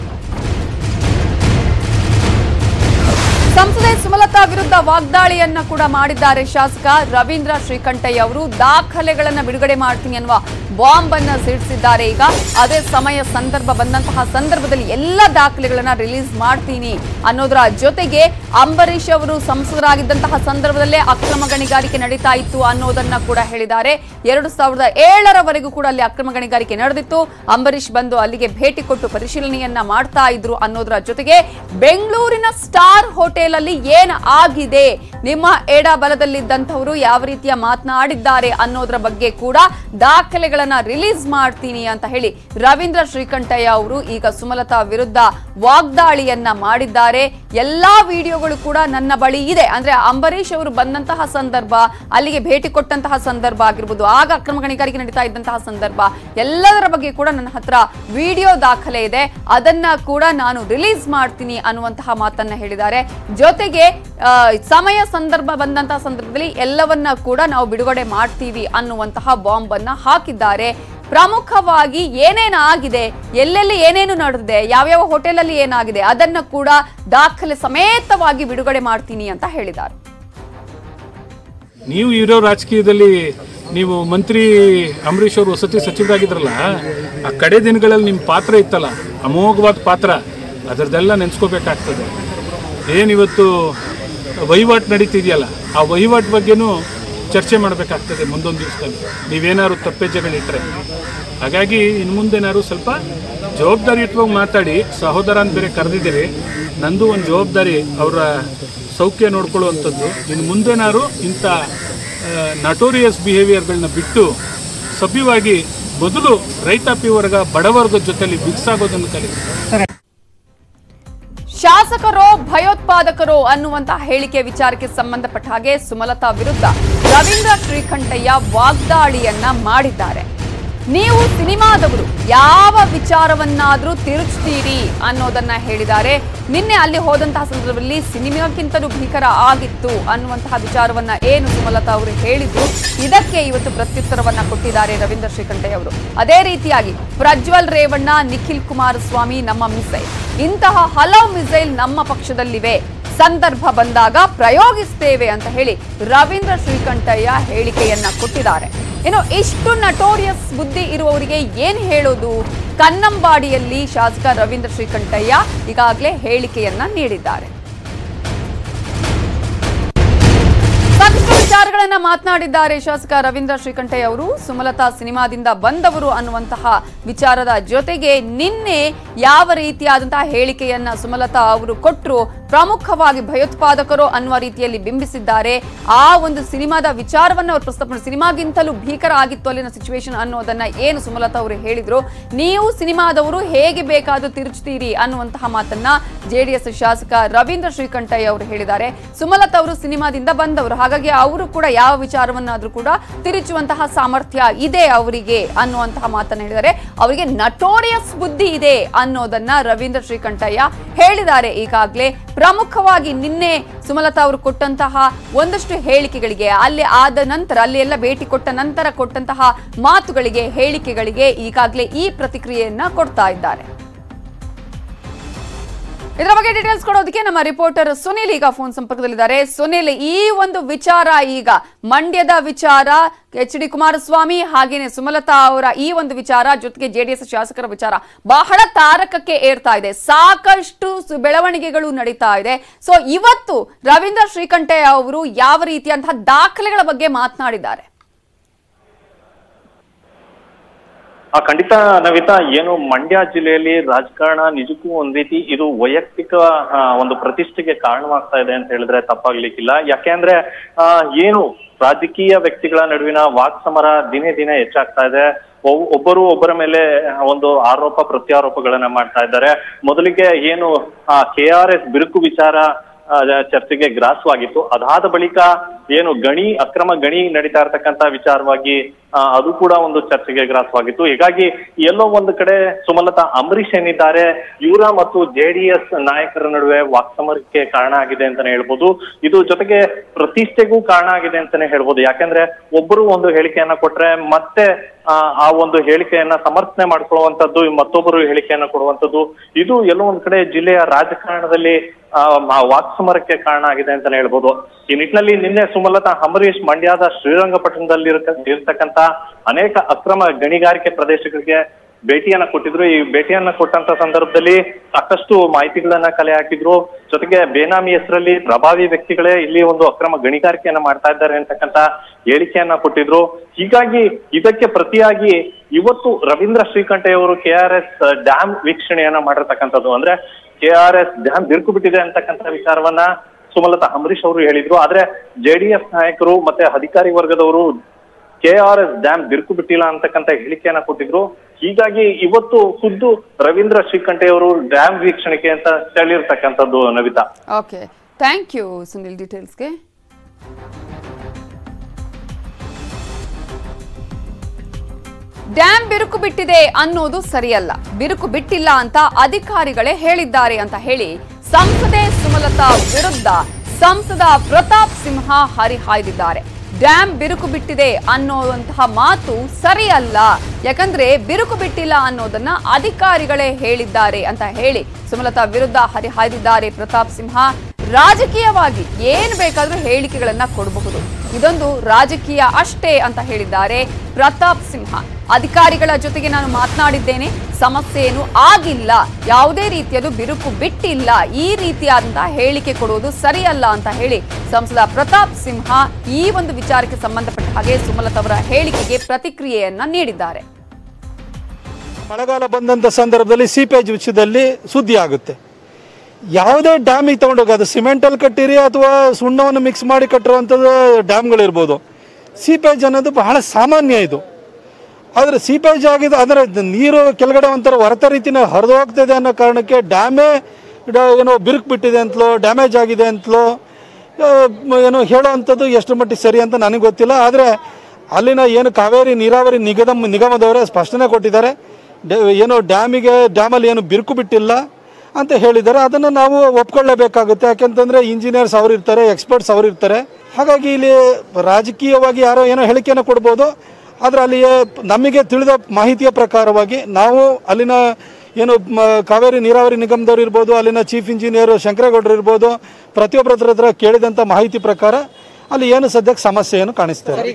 ಸಂಸದೆ ಸುಮಲತಾ ವಿರುದ್ಧ ವಾಗ್ದಾಳಿಯನ್ನ ಕೂಡ ಮಾಡಿದ್ದಾರೆ ಶಾಸಕ ರವೀಂದ್ರ ಶ್ರೀಕಂಠಯ್ಯ ಅವರು ದಾಖಲೆಗಳನ್ನ ಬಿಡುಗಡೆ ಮಾಡ್ತೀನಿ ಅನ್ನುವ ಬಾಂಬ್ ಅನ್ನ ಸಿಡಿಸಿದ್ದಾರೆ ಈಗ ಅದೇ ಸಮಯ ಸಂದರ್ಭ ಬಂದಂತಹ ಸಂದರ್ಭದಲ್ಲಿ ಎಲ್ಲ ದಾಖಲೆಗಳನ್ನ ರಿಲೀಸ್ ಮಾಡ್ತೀನಿ ಅನ್ನೋದರ ಜೊತೆಗೆ ಅಂಬರೀಷ್ ಅವರು ಸಂಸದರಾಗಿದ್ದಂತಹ ಸಂದರ್ಭದಲ್ಲೇ ಅಕ್ರಮ ಗಣಿಗಾರಿಕೆ ನಡೀತಾ ಇತ್ತು ಅನ್ನೋದನ್ನ ಕೂಡ ಹೇಳಿದ್ದಾರೆ ಎರಡು ಸಾವಿರದ ಏಳರವರೆಗೂ ಕೂಡ ಅಲ್ಲಿ ಅಕ್ರಮ ಗಣಿಗಾರಿಕೆ ನಡೆದಿತ್ತು ಅಂಬರೀಷ್ ಬಂದು ಅಲ್ಲಿಗೆ ಭೇಟಿ ಕೊಟ್ಟು ಪರಿಶೀಲನೆಯನ್ನ ಮಾಡ್ತಾ ಇದ್ರು ಅನ್ನೋದರ ಜೊತೆಗೆ ಬೆಂಗಳೂರಿನ ಸ್ಟಾರ್ ಹೋಟೆಲ್ ಅಲ್ಲಿ ಏನ್ ಆಗಿದೆ ನಿಮ್ಮ ಎಡ ಬಲದಲ್ಲಿದ್ದಂಥವರು ಯಾವ ರೀತಿಯ ಮಾತನಾಡಿದ್ದಾರೆ ಅನ್ನೋದರ ಬಗ್ಗೆ ಕೂಡ ದಾಖಲೆಗಳನ್ನ ರಿಲೀಸ್ ಮಾಡ್ತೀನಿ ಅಂತ ಹೇಳಿ ರವೀಂದ್ರ ಶ್ರೀಕಂಠಯ್ಯ ಅವರು ಈಗ ಸುಮಲತಾ ವಿರುದ್ಧ ವಾಗ್ದಾಳಿಯನ್ನ ಮಾಡಿದ್ದಾರೆ ಎಲ್ಲಾ ವಿಡಿಯೋಗಳು ಕೂಡ ನನ್ನ ಬಳಿ ಇದೆ ಅಂದ್ರೆ ಅಂಬರೀಷ್ ಅವರು ಬಂದಂತಹ ಸಂದರ್ಭ ಅಲ್ಲಿಗೆ ಭೇಟಿ ಕೊಟ್ಟಂತಹ ಸಂದರ್ಭ ಆಗಿರ್ಬೋದು ಆಗ ಅಕ್ರಮ ಗಣಿಗಾರಿಕೆ ನಡೀತಾ ಇದ್ದಂತಹ ಸಂದರ್ಭ ಎಲ್ಲದರ ಬಗ್ಗೆ ಕೂಡ ನನ್ನ ಹತ್ರ ವಿಡಿಯೋ ದಾಖಲೆ ಇದೆ ಅದನ್ನ ಕೂಡ ನಾನು ರಿಲೀಸ್ ಮಾಡ್ತೀನಿ ಅನ್ನುವಂತಹ ಮಾತನ್ನ ಹೇಳಿದ್ದಾರೆ ಜೊತೆಗೆ ಆ, ಸಮಯ ಸಂದರ್ಭ ಬಂದಂತಹ ಸಂದರ್ಭದಲ್ಲಿ ಎಲ್ಲವನ್ನ ಕೂಡ ನಾವು ಬಿಡುಗಡೆ ಮಾಡ್ತೀವಿ ಅನ್ನುವಂತಹ ಬಾಂಬ್ ಅನ್ನ ಹಾಕಿದ್ದಾರೆ ಪ್ರಮುಖವಾಗಿ ಏನೇನು ಆಗಿದೆ ಎಲ್ಲೆಲ್ಲಿ ಏನೇನು ನಡೆದಿದೆ ಯಾವ್ಯಾವ ಹೋಟೆಲಲ್ಲಿ ಏನಾಗಿದೆ ಅದನ್ನ ಕೂಡ ದಾಖಲೆ ಸಮೇತವಾಗಿ ಬಿಡುಗಡೆ ಮಾಡ್ತೀನಿ ಅಂತ ಹೇಳಿದ್ದಾರೆ ನೀವು ಇರೋ ರಾಜಕೀಯದಲ್ಲಿ ನೀವು ಮಂತ್ರಿ ಅಂಬರೀಷ್ ಅವರು ವಸತಿ ಸಚಿವರಾಗಿದ್ರಲ್ಲ ಆ ಕಡೆ ದಿನಗಳಲ್ಲಿ ನಿಮ್ಮ ಪಾತ್ರ ಇತ್ತಲ್ಲ ಅಮೋಘವಾದ ಪಾತ್ರ ಅದರದ್ದೆಲ್ಲ ನೆನೆಸ್ಕೋಬೇಕಾಗ್ತದೆ ಏನಿವತ್ತು ವಹಿವಾಟು ನಡೀತಿದೆಯಲ್ಲ ಆ ವಹಿವಾಟು ಬಗ್ಗೆನೂ ಚರ್ಚೆ ಮಾಡಬೇಕಾಗ್ತದೆ ಮುಂದೊಂದು ದಿವಸದಲ್ಲಿ ನೀವೇನಾದ್ರು ತಪ್ಪೆಜ್ಜೆಗಳಿಟ್ರೆ ಹಾಗಾಗಿ ಇನ್ನು ಮುಂದೇನಾದ್ರು ಸ್ವಲ್ಪ ಜವಾಬ್ದಾರಿಯುತವಾಗಿ ಮಾತಾಡಿ ಸಹೋದರ ಅಂತ ಬೇರೆ ಕರೆದಿದ್ದೀರಿ ನಂದು ಒಂದು ಜವಾಬ್ದಾರಿ ಅವರ ಸೌಖ್ಯ ನೋಡ್ಕೊಳ್ಳುವಂಥದ್ದು ಇನ್ನು ಮುಂದೇನಾದ್ರು ಇಂಥ ನಟೋರಿಯಸ್ ಬಿಹೇವಿಯರ್ಗಳನ್ನ ಬಿಟ್ಟು ಸಭ್ಯವಾಗಿ ಮೊದಲು ರೈತಾಪಿ ವರ್ಗ ಬಡವರ್ಗದ ಜೊತೆಲಿ ಮಿಕ್ಸ್ ಆಗೋದನ್ನು ಕಲಿ ಶಾಸಕರೋ ಭಯೋತ್ಪಾದಕರೋ ಅನ್ನುವಂತಹ ಹೇಳಿಕೆ ವಿಚಾರಕ್ಕೆ ಸಂಬಂಧಪಟ್ಟ ಹಾಗೆ ಸುಮಲತಾ ವಿರುದ್ಧ ರವೀಂದ್ರ ಶ್ರೀಕಂಠಯ್ಯ ವಾಗ್ದಾಳಿಯನ್ನ ಮಾಡಿದ್ದಾರೆ ನೀವು ಸಿನಿಮಾದವರು ಯಾವ ವಿಚಾರವನ್ನಾದ್ರೂ ತಿರುಚ್ತೀರಿ ಅನ್ನೋದನ್ನ ಹೇಳಿದ್ದಾರೆ ನಿನ್ನೆ ಅಲ್ಲಿ ಹೋದಂತಹ ಸಂದರ್ಭದಲ್ಲಿ ಸಿನಿಮಾಕ್ಕಿಂತಲೂ ಭೀಕರ ಆಗಿತ್ತು ಅನ್ನುವಂತಹ ವಿಚಾರವನ್ನ ಏನು ಸುಮಲತಾ ಅವರು ಹೇಳಿದ್ರು ಇದಕ್ಕೆ ಇವತ್ತು ಪ್ರತ್ಯುತ್ತರವನ್ನ ಕೊಟ್ಟಿದ್ದಾರೆ ರವೀಂದ್ರ ಶ್ರೀಕಂಠಯ್ಯ ಅವರು ಅದೇ ರೀತಿಯಾಗಿ ಪ್ರಜ್ವಲ್ ರೇವಣ್ಣ ನಿಖಿಲ್ ಕುಮಾರಸ್ವಾಮಿ ನಮ್ಮ ಮಿಸೈಲ್ ಇಂತಹ ಹಲವು ಮಿಸೈಲ್ ನಮ್ಮ ಪಕ್ಷದಲ್ಲಿವೆ ಸಂದರ್ಭ ಬಂದಾಗ ಪ್ರಯೋಗಿಸ್ತೇವೆ ಅಂತ ಹೇಳಿ ರವೀಂದ್ರ ಶ್ರೀಕಂಠಯ್ಯ ಹೇಳಿಕೆಯನ್ನ ಕೊಟ್ಟಿದ್ದಾರೆ ಇನ್ನು ಇಷ್ಟು ನಟೋರಿಯಸ್ ಬುದ್ಧಿ ಇರುವವರಿಗೆ ಏನ್ ಹೇಳೋದು ಕನ್ನಂಬಾಡಿಯಲ್ಲಿ ಶಾಸಕ ರವೀಂದ್ರ ಶ್ರೀಕಂಠಯ್ಯ ಈಗಾಗಲೇ ಹೇಳಿಕೆಯನ್ನ ನೀಡಿದ್ದಾರೆ ಸಾಕಷ್ಟು ವಿಚಾರಗಳನ್ನ ಮಾತನಾಡಿದ್ದಾರೆ ಶಾಸಕ ರವೀಂದ್ರ ಶ್ರೀಕಂಠಯ್ಯ ಅವರು ಸುಮಲತಾ ಸಿನಿಮಾದಿಂದ ಬಂದವರು ಅನ್ನುವಂತಹ ವಿಚಾರದ ಜೊತೆಗೆ ನಿನ್ನೆ ಯಾವ ರೀತಿಯಾದಂತಹ ಹೇಳಿಕೆಯನ್ನ ಸುಮಲತಾ ಅವರು ಕೊಟ್ಟರು ಪ್ರಮುಖವಾಗಿ ಭಯೋತ್ಪಾದಕರು ಅನ್ನುವ ರೀತಿಯಲ್ಲಿ ಬಿಂಬಿಸಿದ್ದಾರೆ ಆ ಒಂದು ಸಿನಿಮಾದ ವಿಚಾರವನ್ನ ಅವರು ಪ್ರಸ್ತಾಪ ಮಾಡಿ ಸಿನಿಮಾಗಿಂತಲೂ ಭೀಕರ ಆಗಿತ್ತು ಅಲ್ಲಿನ ಸಿಚುವೇಶನ್ ಅನ್ನೋದನ್ನ ಏನು ಸುಮಲತಾ ಅವರು ಹೇಳಿದ್ರು ನೀವು ಸಿನಿಮಾದವರು ಹೇಗೆ ಬೇಕಾದ್ರೂ ತಿರುಚ್ತೀರಿ ಅನ್ನುವಂತಹ ಮಾತನ್ನ ಜೆಡಿಎಸ್ ಶಾಸಕ ರವೀಂದ್ರ ಶ್ರೀಕಂಠಯ್ಯ ಅವರು ಹೇಳಿದ್ದಾರೆ ಸುಮಲತಾ ಅವರು ಸಿನಿಮಾದಿಂದ ಬಂದವರು ಹಾಗಾಗಿ ಅವರು ಕೂಡ ಯಾವ ವಿಚಾರವನ್ನಾದ್ರೂ ಕೂಡ ತಿರುಚುವಂತಹ ಸಾಮರ್ಥ್ಯ ಇದೆ ಅವರಿಗೆ ಅನ್ನುವಂತಹ ಮಾತನ್ನ ಹೇಳಿದ್ದಾರೆ ಅವರಿಗೆ ನಟೋರಿಯಸ್ ಬುದ್ಧಿ ಇದೆ ಅನ್ನೋದನ್ನ ರವೀಂದ್ರ ಶ್ರೀಕಂಠಯ್ಯ ಹೇಳಿದ್ದಾರೆ ಈಗಾಗಲೇ ಪ್ರಮುಖವಾಗಿ ನಿನ್ನೆ ಸುಮಲತಾ ಅವರು ಕೊಟ್ಟಂತಹ ಒಂದಷ್ಟು ಹೇಳಿಕೆಗಳಿಗೆ ಅಲ್ಲಿ ಆದ ನಂತರ ಅಲ್ಲಿ ಎಲ್ಲ ಭೇಟಿ ಕೊಟ್ಟ ನಂತರ ಕೊಟ್ಟಂತಹ ಮಾತುಗಳಿಗೆ ಹೇಳಿಕೆಗಳಿಗೆ ಈಗಾಗಲೇ ಈ ಪ್ರತಿಕ್ರಿಯೆಯನ್ನ ಕೊಡ್ತಾ ಇದ್ದಾರೆ ಇದರ ಬಗ್ಗೆ ಡೀಟೇಲ್ಸ್ ಕೊಡೋದಕ್ಕೆ ನಮ್ಮ ರಿಪೋರ್ಟರ್ ಸುನಿಲ್ ಈಗ ಫೋನ್ ಸಂಪರ್ಕದಲ್ಲಿದ್ದಾರೆ ಸುನಿಲ್ ಈ ಒಂದು ವಿಚಾರ ಈಗ ಮಂಡ್ಯದ ವಿಚಾರ ಎಚ್ ಡಿ ಕುಮಾರಸ್ವಾಮಿ ಹಾಗೇನೆ ಸುಮಲತಾ ಅವರ ಈ ಒಂದು ವಿಚಾರ ಜೊತೆಗೆ ಜೆಡಿಎಸ್ ಶಾಸಕರ ವಿಚಾರ ಬಹಳ ತಾರಕಕ್ಕೆ ಏರ್ತಾ ಇದೆ ಸಾಕಷ್ಟು ಸು- ಬೆಳವಣಿಗೆಗಳು ನಡೀತಾ ಇದೆ ಸೊ ಇವತ್ತು ರವೀಂದ್ರ ಶ್ರೀಕಂಠಯ್ಯ ಅವರು ಯಾವ ರೀತಿಯಂತಹ ದಾಖಲೆಗಳ ಬಗ್ಗೆ ಮಾತನಾಡಿದ್ದಾರೆ ಆ ಖಂಡಿತ ನವಿತಾ ಏನು ಮಂಡ್ಯ ಜಿಲ್ಲೆಯಲ್ಲಿ ರಾಜಕಾರಣ ನಿಜಕ್ಕೂ ಒಂದ್ ರೀತಿ ಇದು ವೈಯಕ್ತಿಕ ಆ, ಒಂದು ಪ್ರತಿಷ್ಠೆಗೆ ಕಾರಣವಾಗ್ತಾ ಇದೆ ಅಂತ ಹೇಳಿದ್ರೆ ತಪ್ಪಾಗ್ಲಿಕ್ಕಿಲ್ಲ ಯಾಕೆಂದ್ರೆ ಆ, ಏನು ರಾಜಕೀಯ ವ್ಯಕ್ತಿಗಳ ನಡುವಿನ ವಾಕ್ಸಮರ ದಿನೇ ದಿನೇ ಹೆಚ್ಚಾಗ್ತಾ ಇದೆ ಒವ್- ಒಬ್ಬರು ಒಬ್ಬರ ಮೇಲೆ ಒಂದು ಆರೋಪ ಪ್ರತ್ಯಾರೋಪಗಳನ್ನ ಮಾಡ್ತಾ ಇದ್ದಾರೆ ಮೊದಲಿಗೆ ಏನು ಕೆ ಆರ್ ಎಸ್ ಬಿರುಕು ವಿಚಾರ ಆ, ಚರ್ಚೆಗೆ ಗ್ರಾಸವಾಗಿತ್ತು ಅದಾದ ಬಳಿಕ ಏನು ಗಣಿ ಅಕ್ರಮ ಗಣಿ ನಡೀತಾ ಇರತಕ್ಕಂತ ವಿಚಾರವಾಗಿ ಆ, ಅದು ಕೂಡ ಒಂದು ಚರ್ಚೆಗೆ ಗ್ರಾಸವಾಗಿತ್ತು ಹೀಗಾಗಿ ಎಲ್ಲೋ ಒಂದು ಕಡೆ ಸುಮಲತಾ ಅಂಬರೀಷ್ ಏನಿದ್ದಾರೆ ಇವರ ಮತ್ತು ಜೆಡಿಎಸ್ ನಾಯಕರ ನಡುವೆ ವಾಕ್ಸಮರಕ್ಕೆ ಕಾರಣ ಆಗಿದೆ ಅಂತಾನೆ ಹೇಳ್ಬೋದು ಇದು ಜೊತೆಗೆ ಪ್ರತಿಷ್ಠೆಗೂ ಕಾರಣ ಆಗಿದೆ ಅಂತಾನೆ ಹೇಳ್ಬೋದು ಯಾಕಂದ್ರೆ ಒಬ್ಬರು ಒಂದು ಹೇಳಿಕೆಯನ್ನ ಕೊಟ್ರೆ ಮತ್ತೆ ಆ, ಆ ಒಂದು ಹೇಳಿಕೆಯನ್ನ ಸಮರ್ಥನೆ ಮಾಡ್ಕೊಳ್ಳುವಂತದ್ದು ಮತ್ತೊಬ್ಬರು ಹೇಳಿಕೆಯನ್ನ ಕೊಡುವಂತದ್ದು ಇದು ಎಲ್ಲೋ ಒಂದ್ ಕಡೆ ಜಿಲ್ಲೆಯ ರಾಜಕಾರಣದಲ್ಲಿ ಆ, ಮ- ವಾಕ್ಸಮರಕ್ಕೆ ಕಾರಣ ಆಗಿದೆ ಅಂತಾನೆ ಹೇಳ್ಬೋದು ಈ ನಿಟ್ಟಿನಲ್ಲಿ ನಿನ್ನೆ ಸುಮಲತಾ ಅಂಬರೀಶ್ ಮಂಡ್ಯದ ಶ್ರೀರಂಗಪಟ್ಟಣದಲ್ಲಿ ಇರಕ- ಇರ್ತಕ್ಕಂತ ಅನೇಕ ಅಕ್ರಮ ಗಣಿಗಾರಿಕೆ ಪ್ರದೇಶಗಳಿಗೆ ಭೇಟಿಯನ್ನ ಕೊಟ್ಟಿದ್ರು ಈ ಭೇಟಿಯನ್ನ ಕೊಟ್ಟಂತ ಸಂದರ್ಭದಲ್ಲಿ ಸಾಕಷ್ಟು ಮಾಹಿತಿಗಳನ್ನ ಕಲೆ ಹಾಕಿದ್ರು ಜೊತೆಗೆ ಬೇನಾಮಿ ಹೆಸರಲ್ಲಿ ಪ್ರಭಾವಿ ವ್ಯಕ್ತಿಗಳೇ ಇಲ್ಲಿ ಒಂದು ಅಕ್ರಮ ಗಣಿಗಾರಿಕೆಯನ್ನ ಮಾಡ್ತಾ ಇದ್ದಾರೆ ಅಂತಕ್ಕಂತ ಹೇಳಿಕೆಯನ್ನ ಕೊಟ್ಟಿದ್ರು ಹೀಗಾಗಿ ಇದಕ್ಕೆ ಪ್ರತಿಯಾಗಿ ಇವತ್ತು ರವೀಂದ್ರ ಶ್ರೀಕಂಠೆಯವರು ಕೆ ಆರ್ ಎಸ್ ಡ್ಯಾಮ್ ವೀಕ್ಷಣೆಯನ್ನ ಮಾಡಿರ್ತಕ್ಕಂಥದ್ದು ಅಂದ್ರೆ ಕೆ ಆರ್ ಎಸ್ ಡ್ಯಾಮ್ ಬಿರುಕು ಬಿಟ್ಟಿದೆ ಅಂತಕ್ಕಂಥ ವಿಚಾರವನ್ನ ಸುಮಲತಾ ಅಂಬರೀಶ್ ಅವರು ಹೇಳಿದ್ರು ಆದ್ರೆ ಜೆಡಿಎಸ್ ನಾಯಕರು ಮತ್ತೆ ಅಧಿಕಾರಿ ವರ್ಗದವರು ಕೆ ಆರ್ ಎಸ್ ಡ್ಯಾಮ್ ಬಿರುಕು ಬಿಟ್ಟಿಲ್ಲ ಅಂತಕ್ಕಂಥ ಹೇಳಿಕೆಯನ್ನ ಕೊಟ್ಟಿದ್ರು ಹೀಗಾಗಿ ಇವತ್ತು ಖುದ್ದು ರವೀಂದ್ರ ಶ್ರೀಕಂಠೆಯವರು ಡ್ಯಾಮ್ ವೀಕ್ಷಣೆಗೆ ಅಂತ ತೆರಳಿರ್ತಕ್ಕಂಥದ್ದು Navita okay thank you Sunil ಡೀಟೇಲ್ಸ್ಗೆ ಡ್ಯಾಮ್ ಬಿರುಕು ಬಿಟ್ಟಿದೆ ಅನ್ನೋದು ಸರಿಯಲ್ಲ ಬಿರುಕು ಬಿಟ್ಟಿಲ್ಲ ಅಂತ ಅಧಿಕಾರಿಗಳೇ ಹೇಳಿದ್ದಾರೆ ಅಂತ ಹೇಳಿ ಸಂಸದೆ ಸುಮಲತಾ ವಿರುದ್ಧ ಸಂಸದ ಪ್ರತಾಪ್ ಸಿಂಹ ಹರಿಹಾಯ್ದಿದ್ದಾರೆ ಡ್ಯಾಮ್ ಬಿರುಕು ಬಿಟ್ಟಿದೆ ಅನ್ನೋವಂತಹ ಮಾತು ಸರಿಯಲ್ಲ ಯಾಕಂದ್ರೆ ಬಿರುಕು ಬಿಟ್ಟಿಲ್ಲ ಅನ್ನೋದನ್ನ ಅಧಿಕಾರಿಗಳೇ ಹೇಳಿದ್ದಾರೆ ಅಂತ ಹೇಳಿ ಸುಮಲತಾ ವಿರುದ್ಧ ಹರಿಹಾಯ್ದಿದ್ದಾರೆ ಪ್ರತಾಪ್ ಸಿಂಹ ರಾಜಕೀಯವಾಗಿ ಏನ್ ಬೇಕಾದ್ರೂ ಹೇಳಿಕೆಗಳನ್ನ ಕೊಡಬಹುದು ಇದೊಂದು ರಾಜಕೀಯ ಅಷ್ಟೇ ಅಂತ ಹೇಳಿದ್ದಾರೆ ಪ್ರತಾಪ್ ಸಿಂಹ ಅಧಿಕಾರಿಗಳ ಜೊತೆಗೆ ನಾನು ಮಾತನಾಡಿದ್ದೇನೆ ಸಮಸ್ಯೆ ಏನು ಆಗಿಲ್ಲ ಯಾವುದೇ ರೀತಿಯದು ಬಿರುಕು ಬಿಟ್ಟಿಲ್ಲ ಈ ರೀತಿಯಾದಂತಹ ಹೇಳಿಕೆ ಕೊಡುವುದು ಸರಿಯಲ್ಲ ಅಂತ ಹೇಳಿ ಸಂಸದ ಪ್ರತಾಪ್ ಸಿಂಹ ಈ ಒಂದು ವಿಚಾರಕ್ಕೆ ಸಂಬಂಧಪಟ್ಟ ಹಾಗೆ ಸುಮಲತಾ ಅವರ ಹೇಳಿಕೆಗೆ ಪ್ರತಿಕ್ರಿಯೆಯನ್ನ ನೀಡಿದ್ದಾರೆ ಮಳೆಗಾಲ ಬಂದಂಥ ಸಂದರ್ಭದಲ್ಲಿ ಸೀಪೇಜ್ ವಿಷಯದಲ್ಲಿ ಸುದ್ದಿ ಆಗುತ್ತೆ ಯಾವುದೇ ಡ್ಯಾಮಿಗೆ ತಗೊಂಡೋಗಿ ಅದು ಸಿಮೆಂಟಲ್ಲಿ ಕಟ್ಟಿರಿ ಅಥವಾ ಸುಣ್ಣವನ್ನು ಮಿಕ್ಸ್ ಮಾಡಿ ಕಟ್ಟಿರುವಂಥದ್ದು ಡ್ಯಾಮ್ಗಳಿರ್ಬೋದು ಸೀಪೇಜ್ ಅನ್ನೋದು ಬಹಳ ಸಾಮಾನ್ಯ ಇದು ಆದರೆ ಸೀಪೇಜ್ ಆಗಿದೆ ಅದರ ನೀರು ಕೆಳಗಡೆ ಒಂಥರ ಹೊರತ ರೀತಿನ ಹರಿದು ಹೋಗ್ತಿದೆ ಅನ್ನೋ ಕಾರಣಕ್ಕೆ ಡ್ಯಾಮೇ ಡ- ಏನೋ ಬಿರುಕು ಬಿಟ್ಟಿದೆ ಅಂತಲೋ ಡ್ಯಾಮೇಜ್ ಆಗಿದೆ ಅಂತಲೋ ಆ, ಮ- ಏನೋ ಹೇಳೋವಂಥದ್ದು ಎಷ್ಟು ಮಟ್ಟಿಗೆ ಸರಿ ಅಂತ ನನಗೆ ಗೊತ್ತಿಲ್ಲ ಆದರೆ ಅಲ್ಲಿನ ಏನು ಕಾವೇರಿ ನೀರಾವರಿ ನಿಗಮ ನಿಗಮದವರೇ ಸ್ಪಷ್ಟನೆ ಕೊಟ್ಟಿದ್ದಾರೆ ಡ- ಏನು ಡ್ಯಾಮಿಗೆ ಡ್ಯಾಮಲ್ಲಿ ಏನು ಬಿರುಕು ಬಿಟ್ಟಿಲ್ಲ ಅಂತ ಹೇಳಿದ್ದಾರೆ ಅದನ್ನು ನಾವು ಒಪ್ಕೊಳ್ಳೇಬೇಕಾಗುತ್ತೆ ಯಾಕೆಂತಂದರೆ ಇಂಜಿನಿಯರ್ಸ್ ಅವ್ರು ಇರ್ತಾರೆ ಎಕ್ಸ್ಪರ್ಟ್ಸ್ ಅವ್ರು ಇರ್ತಾರೆ ಹಾಗಾಗಿ ಇಲ್ಲಿ ರಾಜಕೀಯವಾಗಿ ಯಾರೋ ಏನೋ ಹೇಳಿಕೆಯನ್ನು ಕೊಡ್ಬೋದು ಆದರೆ ಅಲ್ಲಿ ನಮಗೆ ತಿಳಿದ ಮಾಹಿತಿಯ ಪ್ರಕಾರವಾಗಿ ನಾವು ಅಲ್ಲಿನ ಏನು ಮ- ಕಾವೇರಿ ನೀರಾವರಿ ನಿಗಮದವ್ರು ಇರ್ಬೋದು ಅಲ್ಲಿನ ಚೀಫ್ ಇಂಜಿನಿಯರ್ ಶಂಕರೇಗೌಡರು ಇರ್ಬೋದು ಪ್ರತಿಯೊಬ್ಬರ ಹತ್ರ ಹತ್ರ ಕೇಳಿದಂಥ ಮಾಹಿತಿ ಪ್ರಕಾರ ಅಲ್ಲಿ ಏನು ಸದ್ಯಕ್ಕೆ ಸಮಸ್ಯೆ ಏನು ಕಾಣಿಸ್ತಾ ಇಲ್ಲ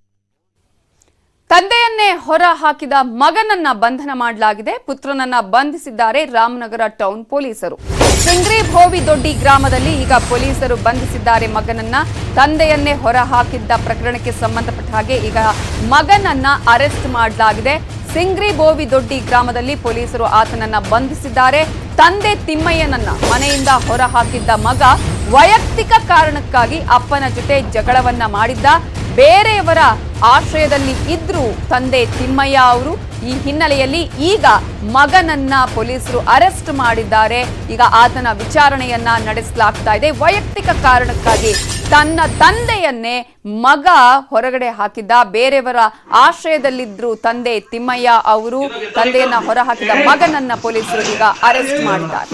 ತಂದೆಯನ್ನೇ ಹೊರ ಹಾಕಿದ ಮಗನನ್ನ ಬಂಧನ ಮಾಡಲಾಗಿದೆ ಪುತ್ರನನ್ನ ಬಂಧಿಸಿದ್ದಾರೆ ರಾಮನಗರ ಟೌನ್ ಪೊಲೀಸರು ಸಿಂಗ್ರಿ ಭೋವಿ ದೊಡ್ಡಿ ಗ್ರಾಮದಲ್ಲಿ ಈಗ ಪೊಲೀಸರು ಬಂಧಿಸಿದ್ದಾರೆ ಮಗನನ್ನ ತಂದೆಯನ್ನೇ ಹೊರ ಹಾಕಿದ್ದ ಪ್ರಕರಣಕ್ಕೆ ಸಂಬಂಧಪಟ್ಟ ಹಾಗೆ ಈಗ ಮಗನನ್ನ ಅರೆಸ್ಟ್ ಮಾಡಲಾಗಿದೆ ಸಿಂಗ್ರಿ ಬೋವಿ ದೊಡ್ಡಿ ಗ್ರಾಮದಲ್ಲಿ ಪೊಲೀಸರು ಆತನನ್ನ ಬಂಧಿಸಿದ್ದಾರೆ ತಂದೆ ತಿಮ್ಮಯ್ಯನನ್ನ ಮನೆಯಿಂದ ಹೊರ ಹಾಕಿದ್ದ ಮಗ ವೈಯಕ್ತಿಕ ಕಾರಣಕ್ಕಾಗಿ ಅಪ್ಪನ ಜೊತೆ ಜಗಳವನ್ನ ಮಾಡಿದ್ದ ಬೇರೆಯವರ ಆಶ್ರಯದಲ್ಲಿ ಇದ್ರು ತಂದೆ ತಿಮ್ಮಯ್ಯ ಅವರು ಈ ಹಿನ್ನೆಲೆಯಲ್ಲಿ ಈಗ ಮಗನನ್ನ ಪೊಲೀಸರು ಅರೆಸ್ಟ್ ಮಾಡಿದ್ದಾರೆ ಈಗ ಆತನ ವಿಚಾರಣೆಯನ್ನ ನಡೆಸಲಾಗ್ತಾ ಇದೆ ವೈಯಕ್ತಿಕ ಕಾರಣಕ್ಕಾಗಿ ತನ್ನ ತಂದೆಯನ್ನೇ ಮಗ ಹೊರಗಡೆ ಹಾಕಿದ್ದ ಬೇರೆಯವರ ಆಶ್ರಯದಲ್ಲಿದ್ರು ತಂದೆ ತಿಮ್ಮಯ್ಯ ಅವರು ತಂದೆಯನ್ನ ಹೊರ ಹಾಕಿದ ಮಗನನ್ನ ಪೊಲೀಸರು ಈಗ ಅರೆಸ್ಟ್ ಮಾಡಿದ್ದಾರೆ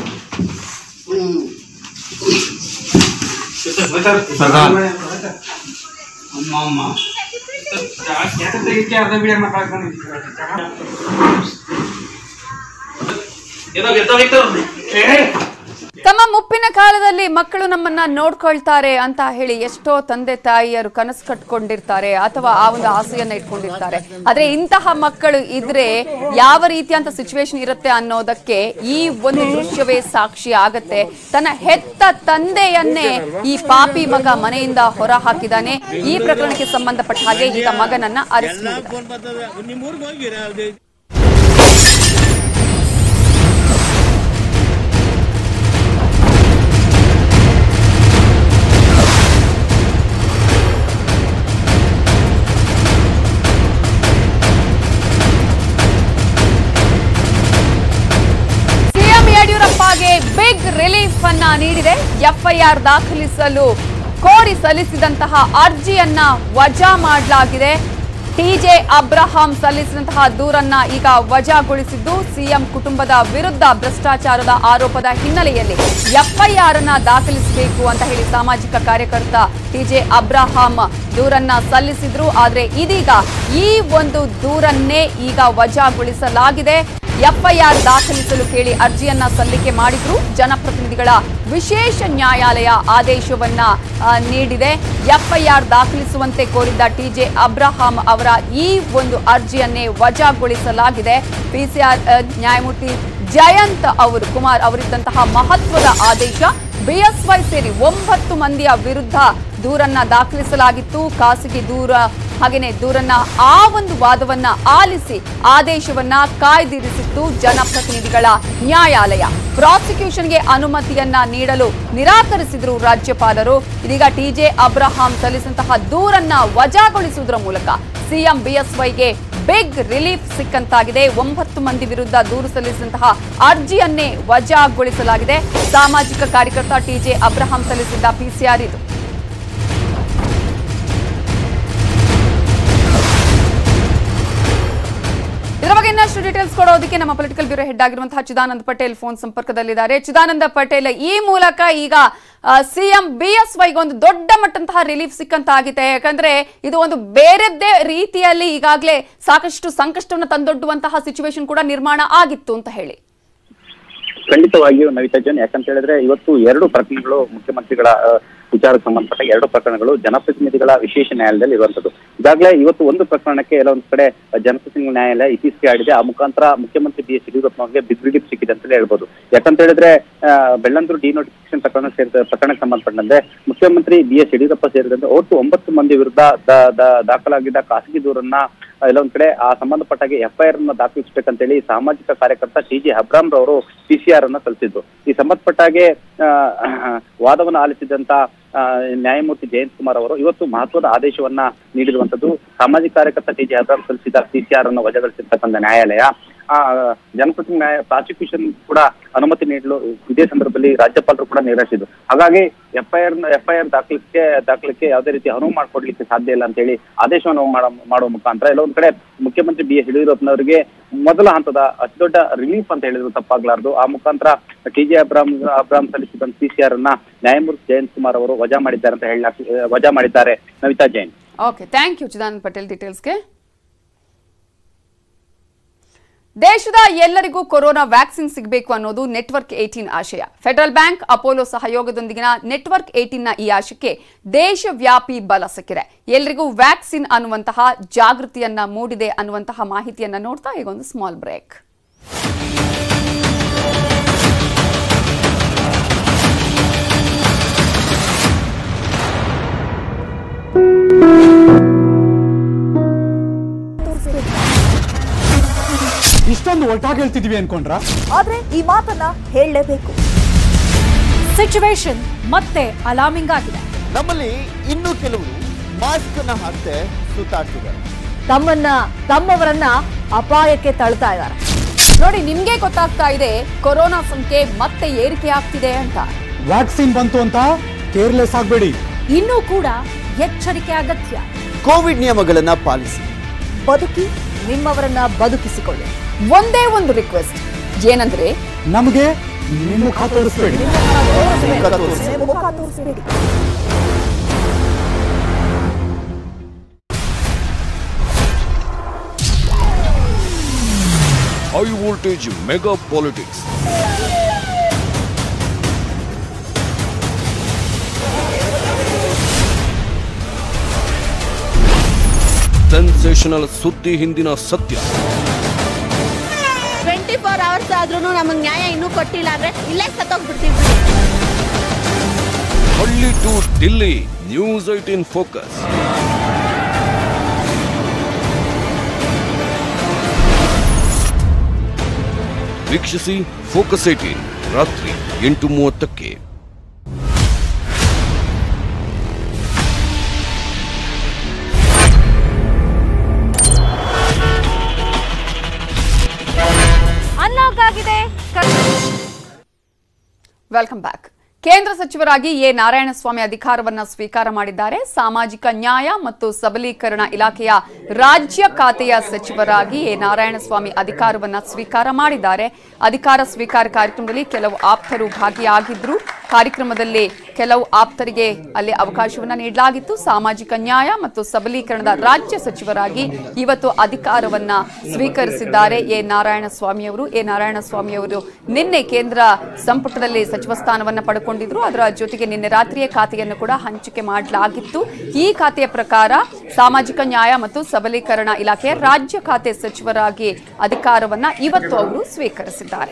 ತಮ್ಮ ಮುಪ್ಪಿನ ಕಾಲದಲ್ಲಿ ಮಕ್ಕಳು ನಮ್ಮನ್ನ ನೋಡ್ಕೊಳ್ತಾರೆ ಅಂತ ಹೇಳಿ ಎಷ್ಟೋ ತಂದೆ ತಾಯಿಯರು ಕನಸು ಕಟ್ಕೊಂಡಿರ್ತಾರೆ ಅಥವಾ ಆ ಒಂದು ಆಸೆಯನ್ನ ಇಟ್ಕೊಂಡಿರ್ತಾರೆ ಆದ್ರೆ ಇಂತಹ ಮಕ್ಕಳು ಇದ್ರೆ ಯಾವ ರೀತಿಯಂತ ಸಿಚುವೇಶನ್ ಇರುತ್ತೆ ಅನ್ನೋದಕ್ಕೆ ಈ ಒಂದು ದೃಶ್ಯವೇ ಸಾಕ್ಷಿ ಆಗತ್ತೆ ತನ್ನ ಹೆತ್ತ ತಂದೆಯನ್ನೇ ಈ ಪಾಪಿ ಮಗ ಮನೆಯಿಂದ ಹೊರ ಹಾಕಿದಾನೆ ಈ ಪ್ರಕರಣಕ್ಕೆ ಸಂಬಂಧಪಟ್ಟ ಹಾಗೆ ಈಗ ಮಗನನ್ನ ಅರೆಸ್ಟ್ ಮಾಡಿದ್ದಾರೆ ಸಿಎಂ ಯಡಿಯೂರಪ್ಪಗೆ ಬಿಗ್ ರಿಲೀಫ್ ಅನ್ನ ನೀಡಿದೆ ಎಫ್ ಎಫ್ಐಆರ್ ದಾಖಲಿಸಲು ಕೋರಿ ಸಲ್ಲಿಸಿದಂತಹ ಅರ್ಜಿಯನ್ನ ವಜಾ ಮಾಡಲಾಗಿದೆ ಟಿಜೆ ಅಬ್ರಹಾಂ ಸಲ್ಲಿಸಿದಂತಹ ದೂರನ್ನ ಈಗ ವಜಾಗೊಳಿಸಿದ್ದು ಸಿಎಂ ಕುಟುಂಬದ ವಿರುದ್ಧ ಭ್ರಷ್ಟಾಚಾರದ ಆರೋಪದ ಹಿನ್ನೆಲೆಯಲ್ಲಿ ಎಫ್ಐಆರ್ ಅನ್ನ ದಾಖಲಿಸಬೇಕು ಅಂತ ಹೇಳಿ ಸಾಮಾಜಿಕ ಕಾರ್ಯಕರ್ತ ಟಿಜೆ ಅಬ್ರಹಾಂ ದೂರನ್ನ ಸಲ್ಲಿಸಿದ್ರು ಆದ್ರೆ ಇದೀಗ ಈ ಒಂದು ದೂರನ್ನೇ ಈಗ ವಜಾಗೊಳಿಸಲಾಗಿದೆ ಎಫ್ಐಆರ್ ದಾಖಲಿಸಲು ಕೇಳಿ ಅರ್ಜಿಯನ್ನ ಸಲ್ಲಿಕೆ ಮಾಡಿದ್ರು ಜನಪ್ರತಿನಿಧಿಗಳ ವಿಶೇಷ ನ್ಯಾಯಾಲಯ ಆದೇಶವನ್ನ ಆ, ನೀಡಿದೆ ಎಫ್ಐಆರ್ ದಾಖಲಿಸುವಂತೆ ಕೋರಿದ್ದ ಟಿಜೆ ಅಬ್ರಹಾಂ ಅವರ ಈ ಒಂದು ಅರ್ಜಿಯನ್ನೇ ವಜಾಗೊಳಿಸಲಾಗಿದೆ ಪಿಸಿಆರ್ ನ್ಯಾಯಮೂರ್ತಿ ಜಯಂತ್ ಅವರು ಕುಮಾರ್ ಅವರಿದ್ದಂತಹ ಮಹತ್ವದ ಆದೇಶ ಬಿಎಸ್ವೈ ಸೇರಿ ಒಂಬತ್ತು ಮಂದಿಯ ವಿರುದ್ಧ ದೂರನ್ನ ದಾಖಲಿಸಲಾಗಿತ್ತು ಖಾಸಗಿ ದೂರ ಹಾಗೇನೆ ದೂರನ್ನ ಆ ಒಂದು ವಾದವನ್ನ ಆಲಿಸಿ ಆದೇಶವನ್ನ ಕಾಯ್ದಿರಿಸಿತ್ತು ಜನಪ್ರತಿನಿಧಿಗಳ ನ್ಯಾಯಾಲಯ ಪ್ರಾಸಿಕ್ಯೂಷನ್ಗೆ ಅನುಮತಿಯನ್ನ ನೀಡಲು ನಿರಾಕರಿಸಿದ್ರು ರಾಜ್ಯಪಾಲರು ಇದೀಗ ಟಿಜೆ ಅಬ್ರಹಾಂ ಸಲ್ಲಿಸಿದಂತಹ ದೂರನ್ನ ವಜಾಗೊಳಿಸುವುದರ ಮೂಲಕ ಸಿಎಂ ಬಿಎಸ್ವೈಗೆ ಬಿಗ್ ರಿಲೀಫ್ ಸಿಕ್ಕಂತಾಗಿದೆ ಒಂಬತ್ತು ಮಂದಿ ವಿರುದ್ಧ ದೂರು ಸಲ್ಲಿಸಿದಂತಹ ಅರ್ಜಿಯನ್ನೇ ವಜಾಗೊಳಿಸಲಾಗಿದೆ ಸಾಮಾಜಿಕ ಕಾರ್ಯಕರ್ತ ಟಿಜೆ ಅಬ್ರಹಾಂ ಸಲ್ಲಿಸಿದ್ದ ಪಿಸಿಆರ್ ಇದು ಇದರ ಬಗ್ಗೆ ಇನ್ನಷ್ಟು ಡೀಟೇಲ್ಸ್ ಕೊಡೋದಕ್ಕೆ ನಮ್ಮ ಪೊಲಿಟಿಕಲ್ ಬ್ಯೂರೋ ಹೆಡ್ ಆಗಿರುವಂತಹ ಚಿದಾನಂದ ಪಟೇಲ್ ಫೋನ್ ಸಂಪರ್ಕದಲ್ಲಿದ್ದಾರೆ ಚಿದಾನಂದ ಪಟೇಲ್ ಈ ಮೂಲಕ ಈಗ ಸಿಎಂ ಬಿ ಎಸ್ ವೈಗೆ ಒಂದು ದೊಡ್ಡ ಮಟ್ಟಂತಹ ರಿಲೀಫ್ ಸಿಕ್ಕಂತಾಗಿದೆ ಯಾಕಂದ್ರೆ ಇದು ಒಂದು ಬೇರೆದ್ದೇ ರೀತಿಯಲ್ಲಿ ಈಗಾಗಲೇ ಸಾಕಷ್ಟು ಸಂಕಷ್ಟವನ್ನು ತಂದೊಡ್ಡುವಂತಹ ಸಿಚುವೇಶನ್ ಕೂಡ ನಿರ್ಮಾಣ ಆಗಿತ್ತು ಅಂತ ಹೇಳಿ ಖಂಡಿತವಾಗಿಯೂ ನವಿತಾ ಜೈನ್ ಯಾಕಂತ ಹೇಳಿದ್ರೆ ಇವತ್ತು ಎರಡು ಪ್ರಕರಣಗಳು ಮುಖ್ಯಮಂತ್ರಿಗಳ ಆ, ವಿಚಾರಕ್ಕೆ ಸಂಬಂಧಪಟ್ಟ ಎರಡು ಪ್ರಕರಣಗಳು ಜನಪ್ರತಿನಿಧಿಗಳ ವಿಶೇಷ ನ್ಯಾಯಾಲಯದಲ್ಲಿ ಇರುವಂತದ್ದು ಈಗಾಗಲೇ ಇವತ್ತು ಒಂದು ಪ್ರಕರಣಕ್ಕೆ ಎಲ್ಲ ಒಂದ್ ಕಡೆ ಜನಪ್ರತಿನಿಧಿ ನ್ಯಾಯಾಲಯ ಇತ್ತೀಚೆಗೆ ಆಡಿದೆ ಆ ಮುಖಾಂತರ ಮುಖ್ಯಮಂತ್ರಿ ಬಿ ಎಸ್ ಯಡಿಯೂರಪ್ಪನವರಿಗೆ ಬಿಗ್ ರಿಲೀಫ್ ಸಿಕ್ಕಿದೆ ಅಂತಲೇ ಹೇಳ್ಬೋದು ಯಾಕಂತ ಹೇಳಿದ್ರೆ ಆ, ಬೆಳ್ಳಂದೂರು ಡಿನೋಟಿಫಿಕೇಶನ್ ಪ್ರಕರಣ ಸೇರಿದ ಪ್ರಕರಣಕ್ಕೆ ಸಂಬಂಧಪಟ್ಟಂತೆ ಮುಖ್ಯಮಂತ್ರಿ ಬಿ ಎಸ್ ಯಡಿಯೂರಪ್ಪ ಸೇರಿದಂತೆ ಒಟ್ಟು ಒಂಬತ್ತು ಮಂದಿ ವಿರುದ್ಧ ದ- ದ- ದಾಖಲಾಗಿದ್ದ ಖಾಸಗಿ ದೂರನ್ನ ಎಲ್ಲ ಒಂದ್ ಕಡೆ ಆ ಸಂಬಂಧಪಟ್ಟಾಗೆ ಎಫ್ಐಆರ್ ಅನ್ನ ದಾಖಲಿಸಬೇಕಂತೇಳಿ ಸಾಮಾಜಿಕ ಕಾರ್ಯಕರ್ತ ಟಿ ಜಿ ಅಬ್ರಾಮ್ ರವರು ಪಿಸಿಆರ್ ಅನ್ನ ಸಲ್ಲಿಸಿದ್ರು ಈ ಸಂಬಂಧಪಟ್ಟಾಗೆ ಆ, ವಾದವನ್ನು ಆಲಿಸಿದಂತ ಆ, ನ್ಯಾಯಮೂರ್ತಿ ಜಯಂತ್ ಕುಮಾರ್ ಅವರು ಇವತ್ತು ಮಹತ್ವದ ಆದೇಶವನ್ನ ನೀಡಿರುವಂತದ್ದು ಸಾಮಾಜಿಕ ಕಾರ್ಯಕರ್ತ ಟಿ ಜಿ ಅಬ್ರಾಮ್ ಸಲ್ಲಿಸಿದ ಪಿಸಿಆರ್ ಅನ್ನು ವಜಾಗೊಳಿಸಿರ್ತಕ್ಕಂಥ ನ್ಯಾಯಾಲಯ ಆ ಜನಪ್ರತಿನಿಧಿ ನ್ಯಾಯ ಪ್ರಾಸಿಕ್ಯೂಷನ್ ಕೂಡ ಅನುಮತಿ ನೀಡಲು ಇದೇ ಸಂದರ್ಭದಲ್ಲಿ ರಾಜ್ಯಪಾಲರು ಕೂಡ ನಿರಾಶಿದ್ರು ಹಾಗಾಗಿ ಎಫ್ಐಆರ್ ಎಫ್ಐಆರ್ ದಾಖಲಿಕ್ಕೆ ದಾಖಲಿಕ್ಕೆ ಯಾವುದೇ ರೀತಿ ಅನುವು ಮಾಡಿಕೊಡ್ಲಿಕ್ಕೆ ಸಾಧ್ಯ ಇಲ್ಲ ಅಂತ ಹೇಳಿ ಆದೇಶವನ್ನು ಮಾಡೋ ಮಾಡುವ ಮುಖಾಂತರ ಎಲ್ಲ ಒಂದ್ ಕಡೆ ಮುಖ್ಯಮಂತ್ರಿ ಬಿ ಎಸ್ ಯಡಿಯೂರಪ್ಪನವರಿಗೆ ಮೊದಲ ಹಂತದ ಅತಿ ದೊಡ್ಡ ರಿಲೀಫ್ ಅಂತ ಹೇಳಿದ್ರು ತಪ್ಪಾಗ್ಲಾರ್ದು ಆ ಮುಖಾಂತರ ಟಿ ಜೆ ಅಬ್ರಾಮ್ ಅಬ್ರಾಮ್ ಸಲ್ಲಿಸಿದ ಪಿಸಿಆರ್ ಅನ್ನ ನ್ಯಾಯಮೂರ್ತಿ ಜಯಂತ್ ಕುಮಾರ್ ಅವರು ವಜಾ ಮಾಡಿದ್ದಾರೆ ಅಂತ ಹೇಳಿ ವಜಾ ಮಾಡಿದ್ದಾರೆ Navita Jain okay thank you Chidanand Patel ಡೀಟೇಲ್ಸ್ಗೆ ದೇಶದ ಎಲ್ಲರಿಗೂ ಕೊರೋನಾ ವ್ಯಾಕ್ಸಿನ್ ಸಿಗಬೇಕು ಅನ್ನೋದು ನೆಟ್ವರ್ಕ್ ಏಟೀನ್ ಆಶಯ ಫೆಡರಲ್ ಬ್ಯಾಂಕ್ ಅಪೋಲೋ ಸಹಯೋಗದೊಂದಿಗಿನ ನೆಟ್ವರ್ಕ್ ಏಟೀನ್ನ ಈ ಆಶಯಕ್ಕೆ ದೇಶವ್ಯಾಪಿ ಬಲ ಸಿಕ್ಕಿದೆ ಎಲ್ರಿಗೂ ವ್ಯಾಕ್ಸಿನ್ ಅನ್ನುವಂತಹ ಜಾಗೃತಿಯನ್ನ ಮೂಡಿದೆ ಅನ್ನುವಂತಹ ಮಾಹಿತಿಯನ್ನ ನೋಡ್ತಾ ಈಗ ಒಂದು ಸ್ಮಾಲ್ ಬ್ರೇಕ್ ಇಷ್ಟೊಂದು ಒಟ್ಟಾಗಿ ಹೇಳ್ತಿದೀವಿ ಅನ್ಕೊಂಡ್ರ ಆದ್ರೆ ಈ ಮಾತನ್ನ ಹೇಳಲೇಬೇಕು ಸಿಚುವೇಶನ್ ಮತ್ತೆ ಅಲಾರ್ಮಿಂಗ್ ಆಗಿದೆ ನಮ್ಮಲ್ಲಿ ಇನ್ನೂ ಕೆಲವರು ಮಾಸ್ಕ್ ನ ಹಾಕ್ತೆ ಸುತ್ತಾಡ್ತಿದ್ದಾರೆ ತಮ್ಮನ್ನ ತಮ್ಮವರನ್ನ ಅಪಾಯಕ್ಕೆ ತಳ್ತಾ ಇದ್ದಾರೆ ನೋಡಿ ನಿಮ್ಗೆ ಗೊತ್ತಾಗ್ತಾ ಇದೆ ಕೊರೋನಾ ಸಂಖ್ಯೆ ಮತ್ತೆ ಏರಿಕೆ ಆಗ್ತಿದೆ ಅಂತ ವ್ಯಾಕ್ಸಿನ್ ಬಂತು ಅಂತ ಕೇರ್ಲೆಸ್ ಆಗಬೇಡಿ ಇನ್ನೂ ಕೂಡ ಎಚ್ಚರಿಕೆ ಅಗತ್ಯ ಕೋವಿಡ್ ನಿಯಮಗಳನ್ನ ಪಾಲಿಸಿ ಬದುಕಿ ನಿಮ್ಮವರನ್ನ ಬದುಕಿಸಿಕೊಳ್ಳಿ ಒಂದೇ ಒಂದು ರಿಕ್ವೆಸ್ಟ್ ಏನಂದ್ರೆ ನಮಗೆ ನಿಮ್ಮ ಮುಖ ತೋರಿಸ್ಬೇಡಿ ಮುಖ ತೋರಿಸಿ. ಮುಖ ತೋರಿಸಬೇಡಿ high voltage mega politics sensational ಸುದ್ದಿ ಹಿಂದಿನ ಸತ್ಯ ಟ್ವೆಂಟಿ ಫೋರ್ ಅವರ್ಸ್ ಆದ್ರೂ ನಮಗೆ ನ್ಯಾಯ ಇನ್ನೂ ಕೊಟ್ಟಿಲ್ಲ ಅಂದ್ರೆ ಇಲ್ಲೇ ಸತ್ತೋಗ್ಬಿಡ್ತೀವಿ ಹಳ್ಳಿ to Delhi news eighteen focus ವೀಕ್ಷಿಸಿ ಫೋಕಸ್ ಏಟೀನ್ ರಾತ್ರಿ ಎಂಟು ಮೂವತ್ತಕ್ಕೆ ಅನ್ಲಾಕ್ ಆಗಿದೆ ವೆಲ್ಕಮ್ ಬ್ಯಾಕ್ ಕೇಂದ್ರ ಸಚಿವರಾಗಿ ಎ ನಾರಾಯಣಸ್ವಾಮಿ ಅಧಿಕಾರವನ್ನ ಸ್ವೀಕಾರ ಮಾಡಿದ್ದಾರೆ ಸಾಮಾಜಿಕ ನ್ಯಾಯ ಮತ್ತು ಸಬಲೀಕರಣ ಇಲಾಖೆಯ ರಾಜ್ಯ ಖಾತೆಯ ಸಚಿವರಾಗಿ ಎ ನಾರಾಯಣಸ್ವಾಮಿ ಅಧಿಕಾರವನ್ನ ಸ್ವೀಕಾರ ಮಾಡಿದ್ದಾರೆ ಅಧಿಕಾರ ಸ್ವೀಕಾರ ಕಾರ್ಯಕ್ರಮದಲ್ಲಿ ಕೆಲವು ಆಪ್ತರು ಭಾಗಿಯಾಗಿದ್ರು ಕಾರ್ಯಕ್ರಮದಲ್ಲಿ ಕೆಲವು ಆಪ್ತರಿಗೆ ಅಲ್ಲಿ ಅವಕಾಶವನ್ನ ನೀಡಲಾಗಿತ್ತು ಸಾಮಾಜಿಕ ನ್ಯಾಯ ಮತ್ತು ಸಬಲೀಕರಣದ ರಾಜ್ಯ ಸಚಿವರಾಗಿ ಇವತ್ತು ಅಧಿಕಾರವನ್ನ ಸ್ವೀಕರಿಸಿದ್ದಾರೆ ಎ ನಾರಾಯಣಸ್ವಾಮಿ ಅವರು ಎ ನಾರಾಯಣಸ್ವಾಮಿ ಅವರು ನಿನ್ನೆ ಕೇಂದ್ರ ಸಂಪುಟದಲ್ಲಿ ಸಚಿವ ಸ್ಥಾನವನ್ನ ಪಡ್ಕೊಂಡಿದ್ರು ಅದರ ಜೊತೆಗೆ ನಿನ್ನೆ ರಾತ್ರಿಯೇ ಖಾತೆಯನ್ನು ಕೂಡ ಹಂಚಿಕೆ ಮಾಡಲಾಗಿತ್ತು ಈ ಖಾತೆಯ ಪ್ರಕಾರ ಸಾಮಾಜಿಕ ನ್ಯಾಯ ಮತ್ತು ಸಬಲೀಕರಣ ಇಲಾಖೆಯ ರಾಜ್ಯ ಖಾತೆ ಸಚಿವರಾಗಿ ಅಧಿಕಾರವನ್ನ ಇವತ್ತು ಅವರು ಸ್ವೀಕರಿಸಿದ್ದಾರೆ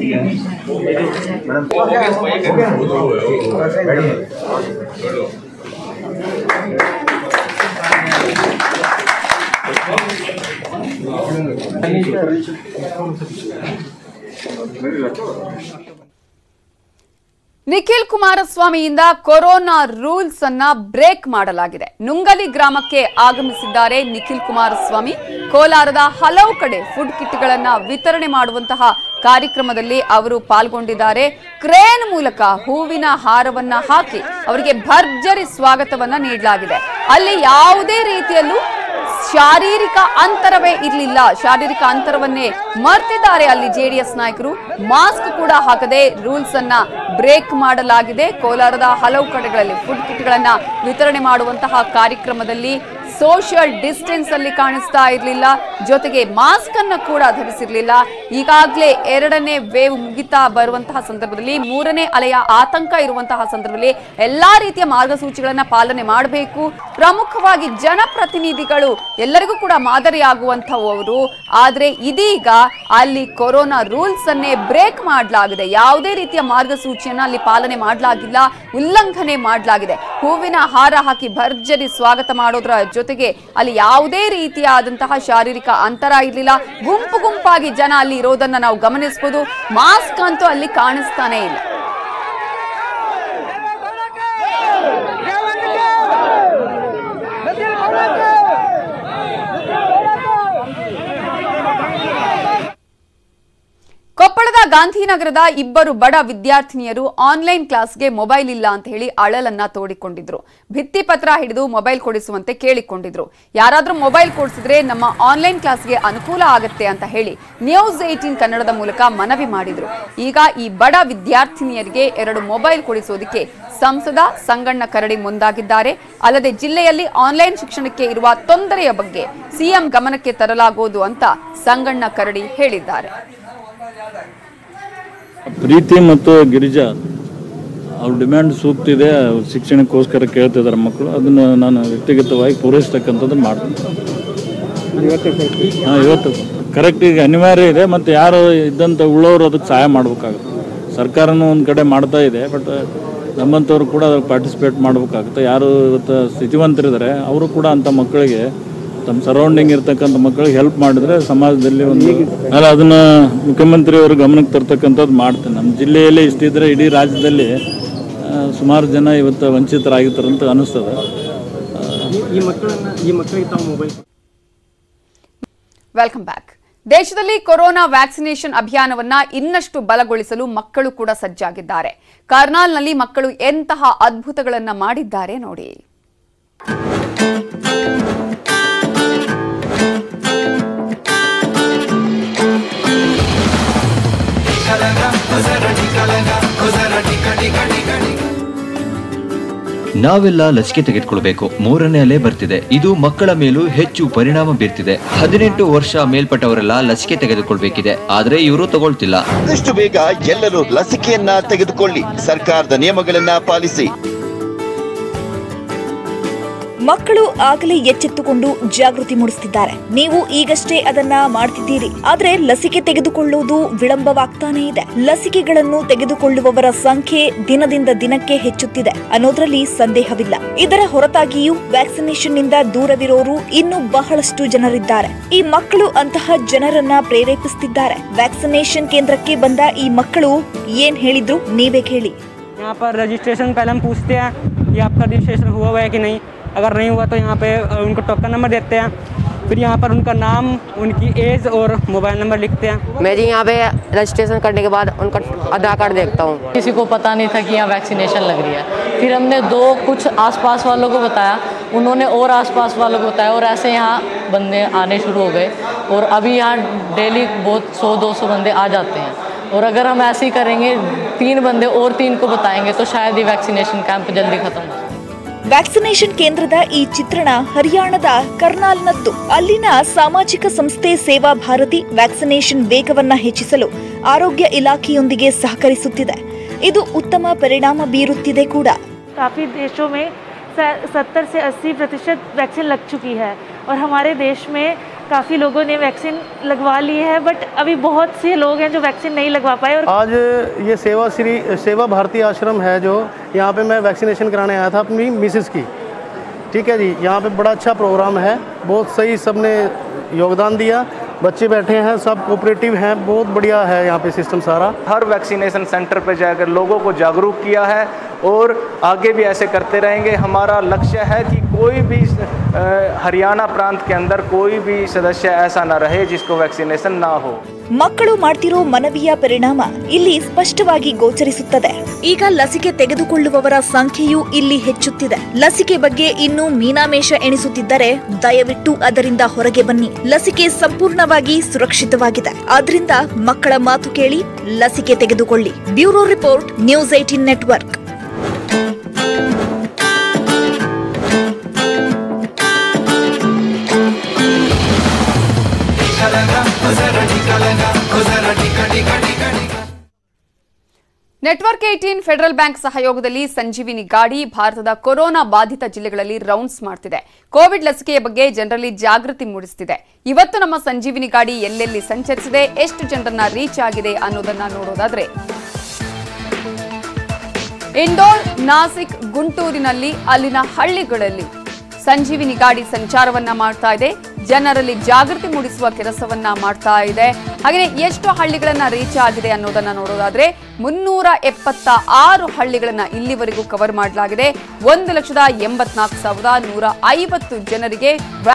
ನಿಖಿಲ್ ಕುಮಾರಸ್ವಾಮಿಯಿಂದ ಕೊರೋನಾ ರೂಲ್ಸ್ ಅನ್ನ ಬ್ರೇಕ್ ಮಾಡಲಾಗಿದೆ ನುಂಗಲಿ ಗ್ರಾಮಕ್ಕೆ ಆಗಮಿಸಿದ್ದಾರೆ ನಿಖಿಲ್ ಕುಮಾರಸ್ವಾಮಿ ಕೋಲಾರದ ಹಲವು ಕಡೆ ಫುಡ್ ಕಿಟ್ಗಳನ್ನ ವಿತರಣೆ ಮಾಡುವಂತಹ ಕಾರ್ಯಕ್ರಮದಲ್ಲಿ ಅವರು ಪಾಲ್ಗೊಂಡಿದ್ದಾರೆ ಕ್ರೇನ್ ಮೂಲಕ ಹೂವಿನ ಹಾರವನ್ನ ಹಾಕಿ ಅವರಿಗೆ ಭರ್ಜರಿ ಸ್ವಾಗತವನ್ನ ನೀಡಲಾಗಿದೆ ಅಲ್ಲಿ ಯಾವುದೇ ರೀತಿಯಲ್ಲೂ ಶಾರೀರಿಕ ಅಂತರವೇ ಇರಲಿಲ್ಲ ಶಾರೀರಿಕ ಅಂತರವನ್ನೇ ಮರ್ತಿದ್ದಾರೆ ಅಲ್ಲಿ ಜೆಡಿಎಸ್ ನಾಯಕರು ಮಾಸ್ಕ್ ಕೂಡ ಹಾಕದೆ ರೂಲ್ಸ್ ಅನ್ನ ಬ್ರೇಕ್ ಮಾಡಲಾಗಿದೆ ಕೋಲಾರದ ಹಲವು ಕಡೆಗಳಲ್ಲಿ ಫುಡ್ ಕಿಟ್ಗಳನ್ನ ವಿತರಣೆ ಮಾಡುವಂತಹ ಕಾರ್ಯಕ್ರಮದಲ್ಲಿ ಸೋಷಿಯಲ್ ಡಿಸ್ಟೆನ್ಸ್ ಅಲ್ಲಿ ಕಾಣಿಸ್ತಾ ಇರಲಿಲ್ಲ ಜೊತೆಗೆ ಮಾಸ್ಕ್ ಅನ್ನ ಕೂಡ ಧರಿಸಿರ್ಲಿಲ್ಲ ಈಗಾಗಲೇ ಎರಡನೇ ವೇವ್ ಮುಗಿತಾ ಬರುವಂತಹ ಸಂದರ್ಭದಲ್ಲಿ ಮೂರನೇ ಅಲೆಯ ಆತಂಕ ಇರುವಂತಹ ಸಂದರ್ಭದಲ್ಲಿ ಎಲ್ಲಾ ರೀತಿಯ ಮಾರ್ಗಸೂಚಿಗಳನ್ನ ಪಾಲನೆ ಮಾಡಬೇಕು ಪ್ರಮುಖವಾಗಿ ಜನಪ್ರತಿನಿಧಿಗಳು ಎಲ್ಲರಿಗೂ ಕೂಡ ಮಾದರಿಯಾಗುವಂತಹವರು ಆದ್ರೆ ಇದೀಗ ಅಲ್ಲಿ ಕೊರೋನಾ ರೂಲ್ಸ್ ಅನ್ನೇ ಬ್ರೇಕ್ ಮಾಡಲಾಗಿದೆ ಯಾವುದೇ ರೀತಿಯ ಮಾರ್ಗಸೂಚಿಯನ್ನ ಅಲ್ಲಿ ಪಾಲನೆ ಮಾಡಲಾಗಿಲ್ಲ ಉಲ್ಲಂಘನೆ ಮಾಡಲಾಗಿದೆ ಹೂವಿನ ಹಾರ ಹಾಕಿ ಭರ್ಜರಿ ಸ್ವಾಗತ ಮಾಡೋದ್ರ ಜೊತೆಗೆ ಅಲ್ಲಿ ಯಾವುದೇ ರೀತಿಯಾದಂತಹ ಶಾರೀರಿಕ ಅಂತರ ಇರಲಿಲ್ಲ ಗುಂಪು ಗುಂಪಾಗಿ ಜನ ಅಲ್ಲಿ ಇರೋದನ್ನ ನಾವು ಗಮನಿಸಬಹುದು ಮಾಸ್ಕ್ ಅಂತೂ ಅಲ್ಲಿ ಕಾಣಿಸ್ತಾನೆ ಇಲ್ಲ ಕೊಪ್ಪಳದ ಗಾಂಧಿನಗರದ ಇಬ್ಬರು ಬಡ ವಿದ್ಯಾರ್ಥಿನಿಯರು ಆನ್ಲೈನ್ ಕ್ಲಾಸ್ಗೆ ಮೊಬೈಲ್ ಇಲ್ಲ ಅಂತ ಹೇಳಿ ಅಳಲನ್ನ ತೋಡಿಕೊಂಡಿದ್ರು ಭಿತ್ತಿ ಪತ್ರ ಹಿಡಿದು ಮೊಬೈಲ್ ಕೊಡಿಸುವಂತೆ ಕೇಳಿಕೊಂಡಿದ್ರು ಯಾರಾದ್ರೂ ಮೊಬೈಲ್ ಕೊಡಿಸಿದ್ರೆ ನಮ್ಮ ಆನ್ಲೈನ್ ಕ್ಲಾಸ್ಗೆ ಅನುಕೂಲ ಆಗತ್ತೆ ಅಂತ ಹೇಳಿ ನ್ಯೂಸ್ ಏಟೀನ್ ಕನ್ನಡದ ಮೂಲಕ ಮನವಿ ಮಾಡಿದ್ರು ಈಗ ಈ ಬಡ ವಿದ್ಯಾರ್ಥಿನಿಯರಿಗೆ ಎರಡು ಮೊಬೈಲ್ ಕೊಡಿಸೋದಕ್ಕೆ ಸಂಸದ ಸಂಗಣ್ಣ ಕರಡಿ ಮುಂದಾಗಿದ್ದಾರೆ ಅಲ್ಲದೆ ಜಿಲ್ಲೆಯಲ್ಲಿ ಆನ್ಲೈನ್ ಶಿಕ್ಷಣಕ್ಕೆ ಇರುವ ತೊಂದರೆಯ ಬಗ್ಗೆ ಸಿಎಂ ಗಮನಕ್ಕೆ ತರಲಾಗುವುದು ಅಂತ ಸಂಗಣ್ಣ ಕರಡಿ ಹೇಳಿದ್ದಾರೆ ಪ್ರೀತಿ ಮತ್ತು ಗಿರಿಜಾ ಅವ್ರ ಡಿಮ್ಯಾಂಡ್ ಸೂಕ್ತ ಇದೆ ಅವ್ರ ಶಿಕ್ಷಣಕ್ಕೋಸ್ಕರ ಕೇಳ್ತಿದ್ದಾರೆ ಮಕ್ಕಳು ಅದನ್ನು ನಾನು ವ್ಯಕ್ತಿಗತವಾಗಿ ಪೂರೈಸ್ತಕ್ಕಂಥದ್ದು ಮಾಡ್ತೀನಿ ಹಾಂ ಇವತ್ತು ಕರೆಕ್ಟ್ ಈಗ ಅನಿವಾರ್ಯ ಇದೆ ಮತ್ತು ಯಾರು ಇದ್ದಂಥ ಉಳ್ಳವರು ಅದಕ್ಕೆ ಸಹಾಯ ಮಾಡಬೇಕಾಗುತ್ತೆ ಸರ್ಕಾರನೂ ಒಂದು ಕಡೆ ಮಾಡ್ತಾ ಇದೆ ಬಟ್ ನಮ್ಮಂಥವ್ರು ಕೂಡ ಅದ್ರಲ್ಲಿ ಪಾರ್ಟಿಸಿಪೇಟ್ ಮಾಡಬೇಕಾಗುತ್ತೆ ಯಾರು ಇವತ್ತು ಸ್ಥಿತಿವಂತರಿದ್ದಾರೆ ಅವರು ಕೂಡ ಅಂಥ ಮಕ್ಕಳಿಗೆ ತಮ್ಮ ಸರೌಂಡಿಂಗ್ ಇರ್ತಕ್ಕಂಥ ಮಕ್ಕಳಿಗೆ ಹೆಲ್ಪ್ ಮಾಡಿದ್ರೆ ಸಮಾಜದಲ್ಲಿ ಒಂದು ಅಲ್ಲ ಅದನ್ನ ಮುಖ್ಯಮಂತ್ರಿ ಅವರು ಗಮನಕ್ಕೆ ತರ್ತಕ್ಕಂಥದ್ದು ಮಾಡ್ತೇನೆ ನಮ್ಮ ಜಿಲ್ಲೆಯಲ್ಲಿ ಇಷ್ಟಿದ್ರೆ ಇಡೀ ರಾಜ್ಯದಲ್ಲಿ ಆ, ಸುಮಾರು ಜನ ಇವತ್ತು ವಂಚಿತರಾಗಿರ್ತಾರೆ ಅಂತ ಅನಿಸ್ತದೆ ಈ ಮಕ್ಕಳನ್ನ ಈ ಮಕ್ಕಳಿಗೆ ತಾವು ಮೊಬೈಲ್ ವೆಲ್ಕಮ್ ಬ್ಯಾಕ್ ದೇಶದಲ್ಲಿ ಕೊರೋನಾ ವ್ಯಾಕ್ಸಿನೇಷನ್ ಅಭಿಯಾನವನ್ನ ಇನ್ನಷ್ಟು ಬಲಗೊಳಿಸಲು ಮಕ್ಕಳು ಕೂಡ ಸಜ್ಜಾಗಿದ್ದಾರೆ ಕರ್ನಾಲ್ನಲ್ಲಿ ಮಕ್ಕಳು ಎಂತಹ ಅದ್ಭುತಗಳನ್ನ ಮಾಡಿದ್ದಾರೆ ನೋಡಿ ನಾವೆಲ್ಲ ಲಸಿಕೆ ತೆಗೆದುಕೊಳ್ಬೇಕು ಮೂರನೇ ಅಲೆ ಬರ್ತಿದೆ ಇದು ಮಕ್ಕಳ ಮೇಲೂ ಹೆಚ್ಚು ಪರಿಣಾಮ ಬೀರ್ತಿದೆ ಹದಿನೆಂಟು ವರ್ಷ ಮೇಲ್ಪಟ್ಟವರೆಲ್ಲ ಲಸಿಕೆ ತೆಗೆದುಕೊಳ್ಬೇಕಿದೆ ಆದ್ರೆ ಇವರು ತಗೊಳ್ತಿಲ್ಲ ಆದಷ್ಟು ಬೇಗ ಎಲ್ಲರೂ ಲಸಿಕೆಯನ್ನ ತೆಗೆದುಕೊಳ್ಳಿ ಸರ್ಕಾರದ ನಿಯಮಗಳನ್ನ ಪಾಲಿಸಿ ಮಕ್ಕಳು ಆಗಲೇ ಎಚ್ಚೆತ್ತುಕೊಂಡು ಜಾಗೃತಿ ಮೂಡಿಸುತ್ತಿದ್ದಾರೆ ನೀವು ಈಗಷ್ಟೇ ಅದನ್ನ ಮಾಡ್ತಿದ್ದೀರಿ ಆದ್ರೆ ಲಸಿಕೆ ತೆಗೆದುಕೊಳ್ಳುವುದು ವಿಳಂಬವಾಗ್ತಾನೆ ಇದೆ ಲಸಿಕೆಗಳನ್ನು ತೆಗೆದುಕೊಳ್ಳುವವರ ಸಂಖ್ಯೆ ದಿನದಿಂದ ದಿನಕ್ಕೆ ಹೆಚ್ಚುತ್ತಿದೆ ಅನ್ನೋದ್ರಲ್ಲಿ ಸಂದೇಹವಿಲ್ಲ ಇದರ ಹೊರತಾಗಿಯೂ ವ್ಯಾಕ್ಸಿನೇಷನ್ ನಿಂದ ದೂರವಿರೋರು ಇನ್ನೂ ಬಹಳಷ್ಟು ಜನರಿದ್ದಾರೆ ಈ ಮಕ್ಕಳು ಅಂತಹ ಜನರನ್ನ ಪ್ರೇರೇಪಿಸುತ್ತಿದ್ದಾರೆ ವ್ಯಾಕ್ಸಿನೇಷನ್ ಕೇಂದ್ರಕ್ಕೆ ಬಂದ ಈ ಮಕ್ಕಳು ಏನ್ ಹೇಳಿದ್ರು ನೀವೇ ಕೇಳಿ यहाँ पर रजिस्ट्रेशन पहले हम पूछते हैं कि आपका रजिस्ट्रेशन हुआ हुआ है कि नहीं अगर नहीं हुआ तो यहाँ पे अ, उनको टोकन नंबर देते हैं फिर यहाँ पर उनका नाम उनकी एज और मोबाइल नंबर लिखते हैं मैं जी यहाँ पे रजिस्ट्रेशन करने के बाद उनका आधार कार्ड देखता हूँ किसी को पता नहीं था कि यहाँ वैक्सीनेशन लग रही है फिर हमने दो कुछ आसपास वालों को बताया उन्होंने और आसपास वालों को बताया और ऐसे यहाँ बंदे आने शुरू हो गए और अभी यहाँ डेली बहुत सौ दो सौ बंदे आ जाते हैं और अगर हम ऐसे ही करेंगे तीन बंदे और तीन को बताएंगे तो शायद ये वैक्सीनेशन कैंप जल्दी खत्म हो जाए ವ್ಯಾಕ್ಸಿನೇಷನ್ ಕೇಂದ್ರದ ಈ ಚಿತ್ರಣ ಹರಿಯಾಣದ ಕರ್ನಾಲ್ನದ್ದು ಅಲ್ಲಿನ ಸಾಮಾಜಿಕ ಸಂಸ್ಥೆ ಸೇವಾ ಭಾರತಿ ವ್ಯಾಕ್ಸಿನೇಷನ್ ವೇಗವನ್ನ ಹೆಚ್ಚಿಸಲು ಆರೋಗ್ಯ ಇಲಾಖೆಯೊಂದಿಗೆ ಸಹಕರಿಸುತ್ತಿದೆ ಇದು ಉತ್ತಮ ಪರಿಣಾಮ ಬೀರುತ್ತಿದೆ ಕೂಡ काफ़ी देशों में सत्तर से अस्सी प्रतिशत वैक्सीन लग चुकी है और हमारे देश में काफ़ी लोगों ने वैक्सीन लगवा ली है बट अभी बहुत से लोग हैं जो वैक्सीन नहीं लगवा पाए और आज ये सेवा श्री सेवा भारती आश्रम है जो यहाँ पे मैं वैक्सीनेशन कराने आया था अपनी मिसेस की ठीक है जी यहाँ पे बड़ा अच्छा प्रोग्राम है बहुत सही सबने योगदान दिया बच्चे बैठे हैं सब कोऑपरेटिव हैं बहुत बढ़िया है यहाँ पे सिस्टम सारा हर वैक्सीनेशन सेंटर पर जाकर लोगों को जागरूक किया है और आगे भी ऐसे करते रहेंगे हमारा लक्ष्य है कि कोई भी अ, हरियाणा प्रांत के अंदर कोई भी सदस्य ऐसा ना रहे जिसको वैक्सीनेशन ना हो ಮಕ್ಕಳು ಮಾಡ್ತಿರೋ ಮನವಿಯ ಪರಿಣಾಮ ಇಲ್ಲಿ ಸ್ಪಷ್ಟವಾಗಿ ಗೋಚರಿಸುತ್ತದೆ ಈಗ ಲಸಿಕೆ ತೆಗೆದುಕೊಳ್ಳುವವರ ಸಂಖ್ಯೆಯೂ ಇಲ್ಲಿ ಹೆಚ್ಚುತ್ತಿದೆ ಲಸಿಕೆ ಬಗ್ಗೆ ಇನ್ನೂ ಮೀನಾಮೇಷ ಎಣಿಸುತ್ತಿದ್ದರೆ ದಯವಿಟ್ಟು ಅದರಿಂದ ಹೊರಗೆ ಬನ್ನಿ ಲಸಿಕೆ ಸಂಪೂರ್ಣವಾಗಿ ಸುರಕ್ಷಿತವಾಗಿದೆ ಆದ್ರಿಂದ ಮಕ್ಕಳ ಮಾತು ಕೇಳಿ ಲಸಿಕೆ ತೆಗೆದುಕೊಳ್ಳಿ bureau report news eighteen network network eighteen Federal Bank ಸಹಯೋಗದಲ್ಲಿ ಸಂಜೀವಿನಿ ಗಾಡಿ ಭಾರತದ ಕೊರೋನಾ ಬಾಧಿತ ಜಿಲ್ಲೆಗಳಲ್ಲಿ ರೌಂಡ್ಸ್ ಮಾಡ್ತಿದೆ ಕೋವಿಡ್ ಲಸಿಕೆಯ ಬಗ್ಗೆ ಜನರಲ್ಲಿ ಜಾಗೃತಿ ಮೂಡಿಸುತ್ತಿದೆ ಇವತ್ತು ನಮ್ಮ ಸಂಜೀವಿನಿ ಗಾಡಿ ಎಲ್ಲೆಲ್ಲಿ ಸಂಚರಿಸಿದೆ ಎಷ್ಟು ಜನರನ್ನ ರೀಚ್ ಆಗಿದೆ ಅನ್ನೋದನ್ನ ನೋಡೋದಾದ್ರೆ ಇಂದೋರ್ ನಾಸಿಕ್ ಗುಂಟೂರಿನಲ್ಲಿ ಅಲ್ಲಿನ ಹಳ್ಳಿಗಳಲ್ಲಿ ಸಂಜೀವಿನಿ ಗಾಡಿ ಸಂಚಾರವನ್ನ ಮಾಡ್ತಾ ಇದೆ ಜನರಲ್ಲಿ ಜಾಗೃತಿ ಮೂಡಿಸುವ ಕೆಲಸವನ್ನ ಮಾಡ್ತಾ ಇದೆ ಹಾಗೆಯೇ ಎಷ್ಟು ಹಳ್ಳಿಗಳನ್ನ ರೀಚ್ ಆಗಿದೆ ಅನ್ನೋದನ್ನ ನೋಡೋದಾದ್ರೆ ಮುನ್ನೂರ ಎಪ್ಪತ್ತ ಆರು ಹಳ್ಳಿಗಳನ್ನ ಇಲ್ಲಿವರೆಗೂ ಕವರ್ ಮಾಡಲಾಗಿದೆ ಒಂದು ಲಕ್ಷದ ಎಂಬತ್ನಾಲ್ಕು ಸಾವಿರದ ನೂರ ಐವತ್ತು ಜನರಿಗೆ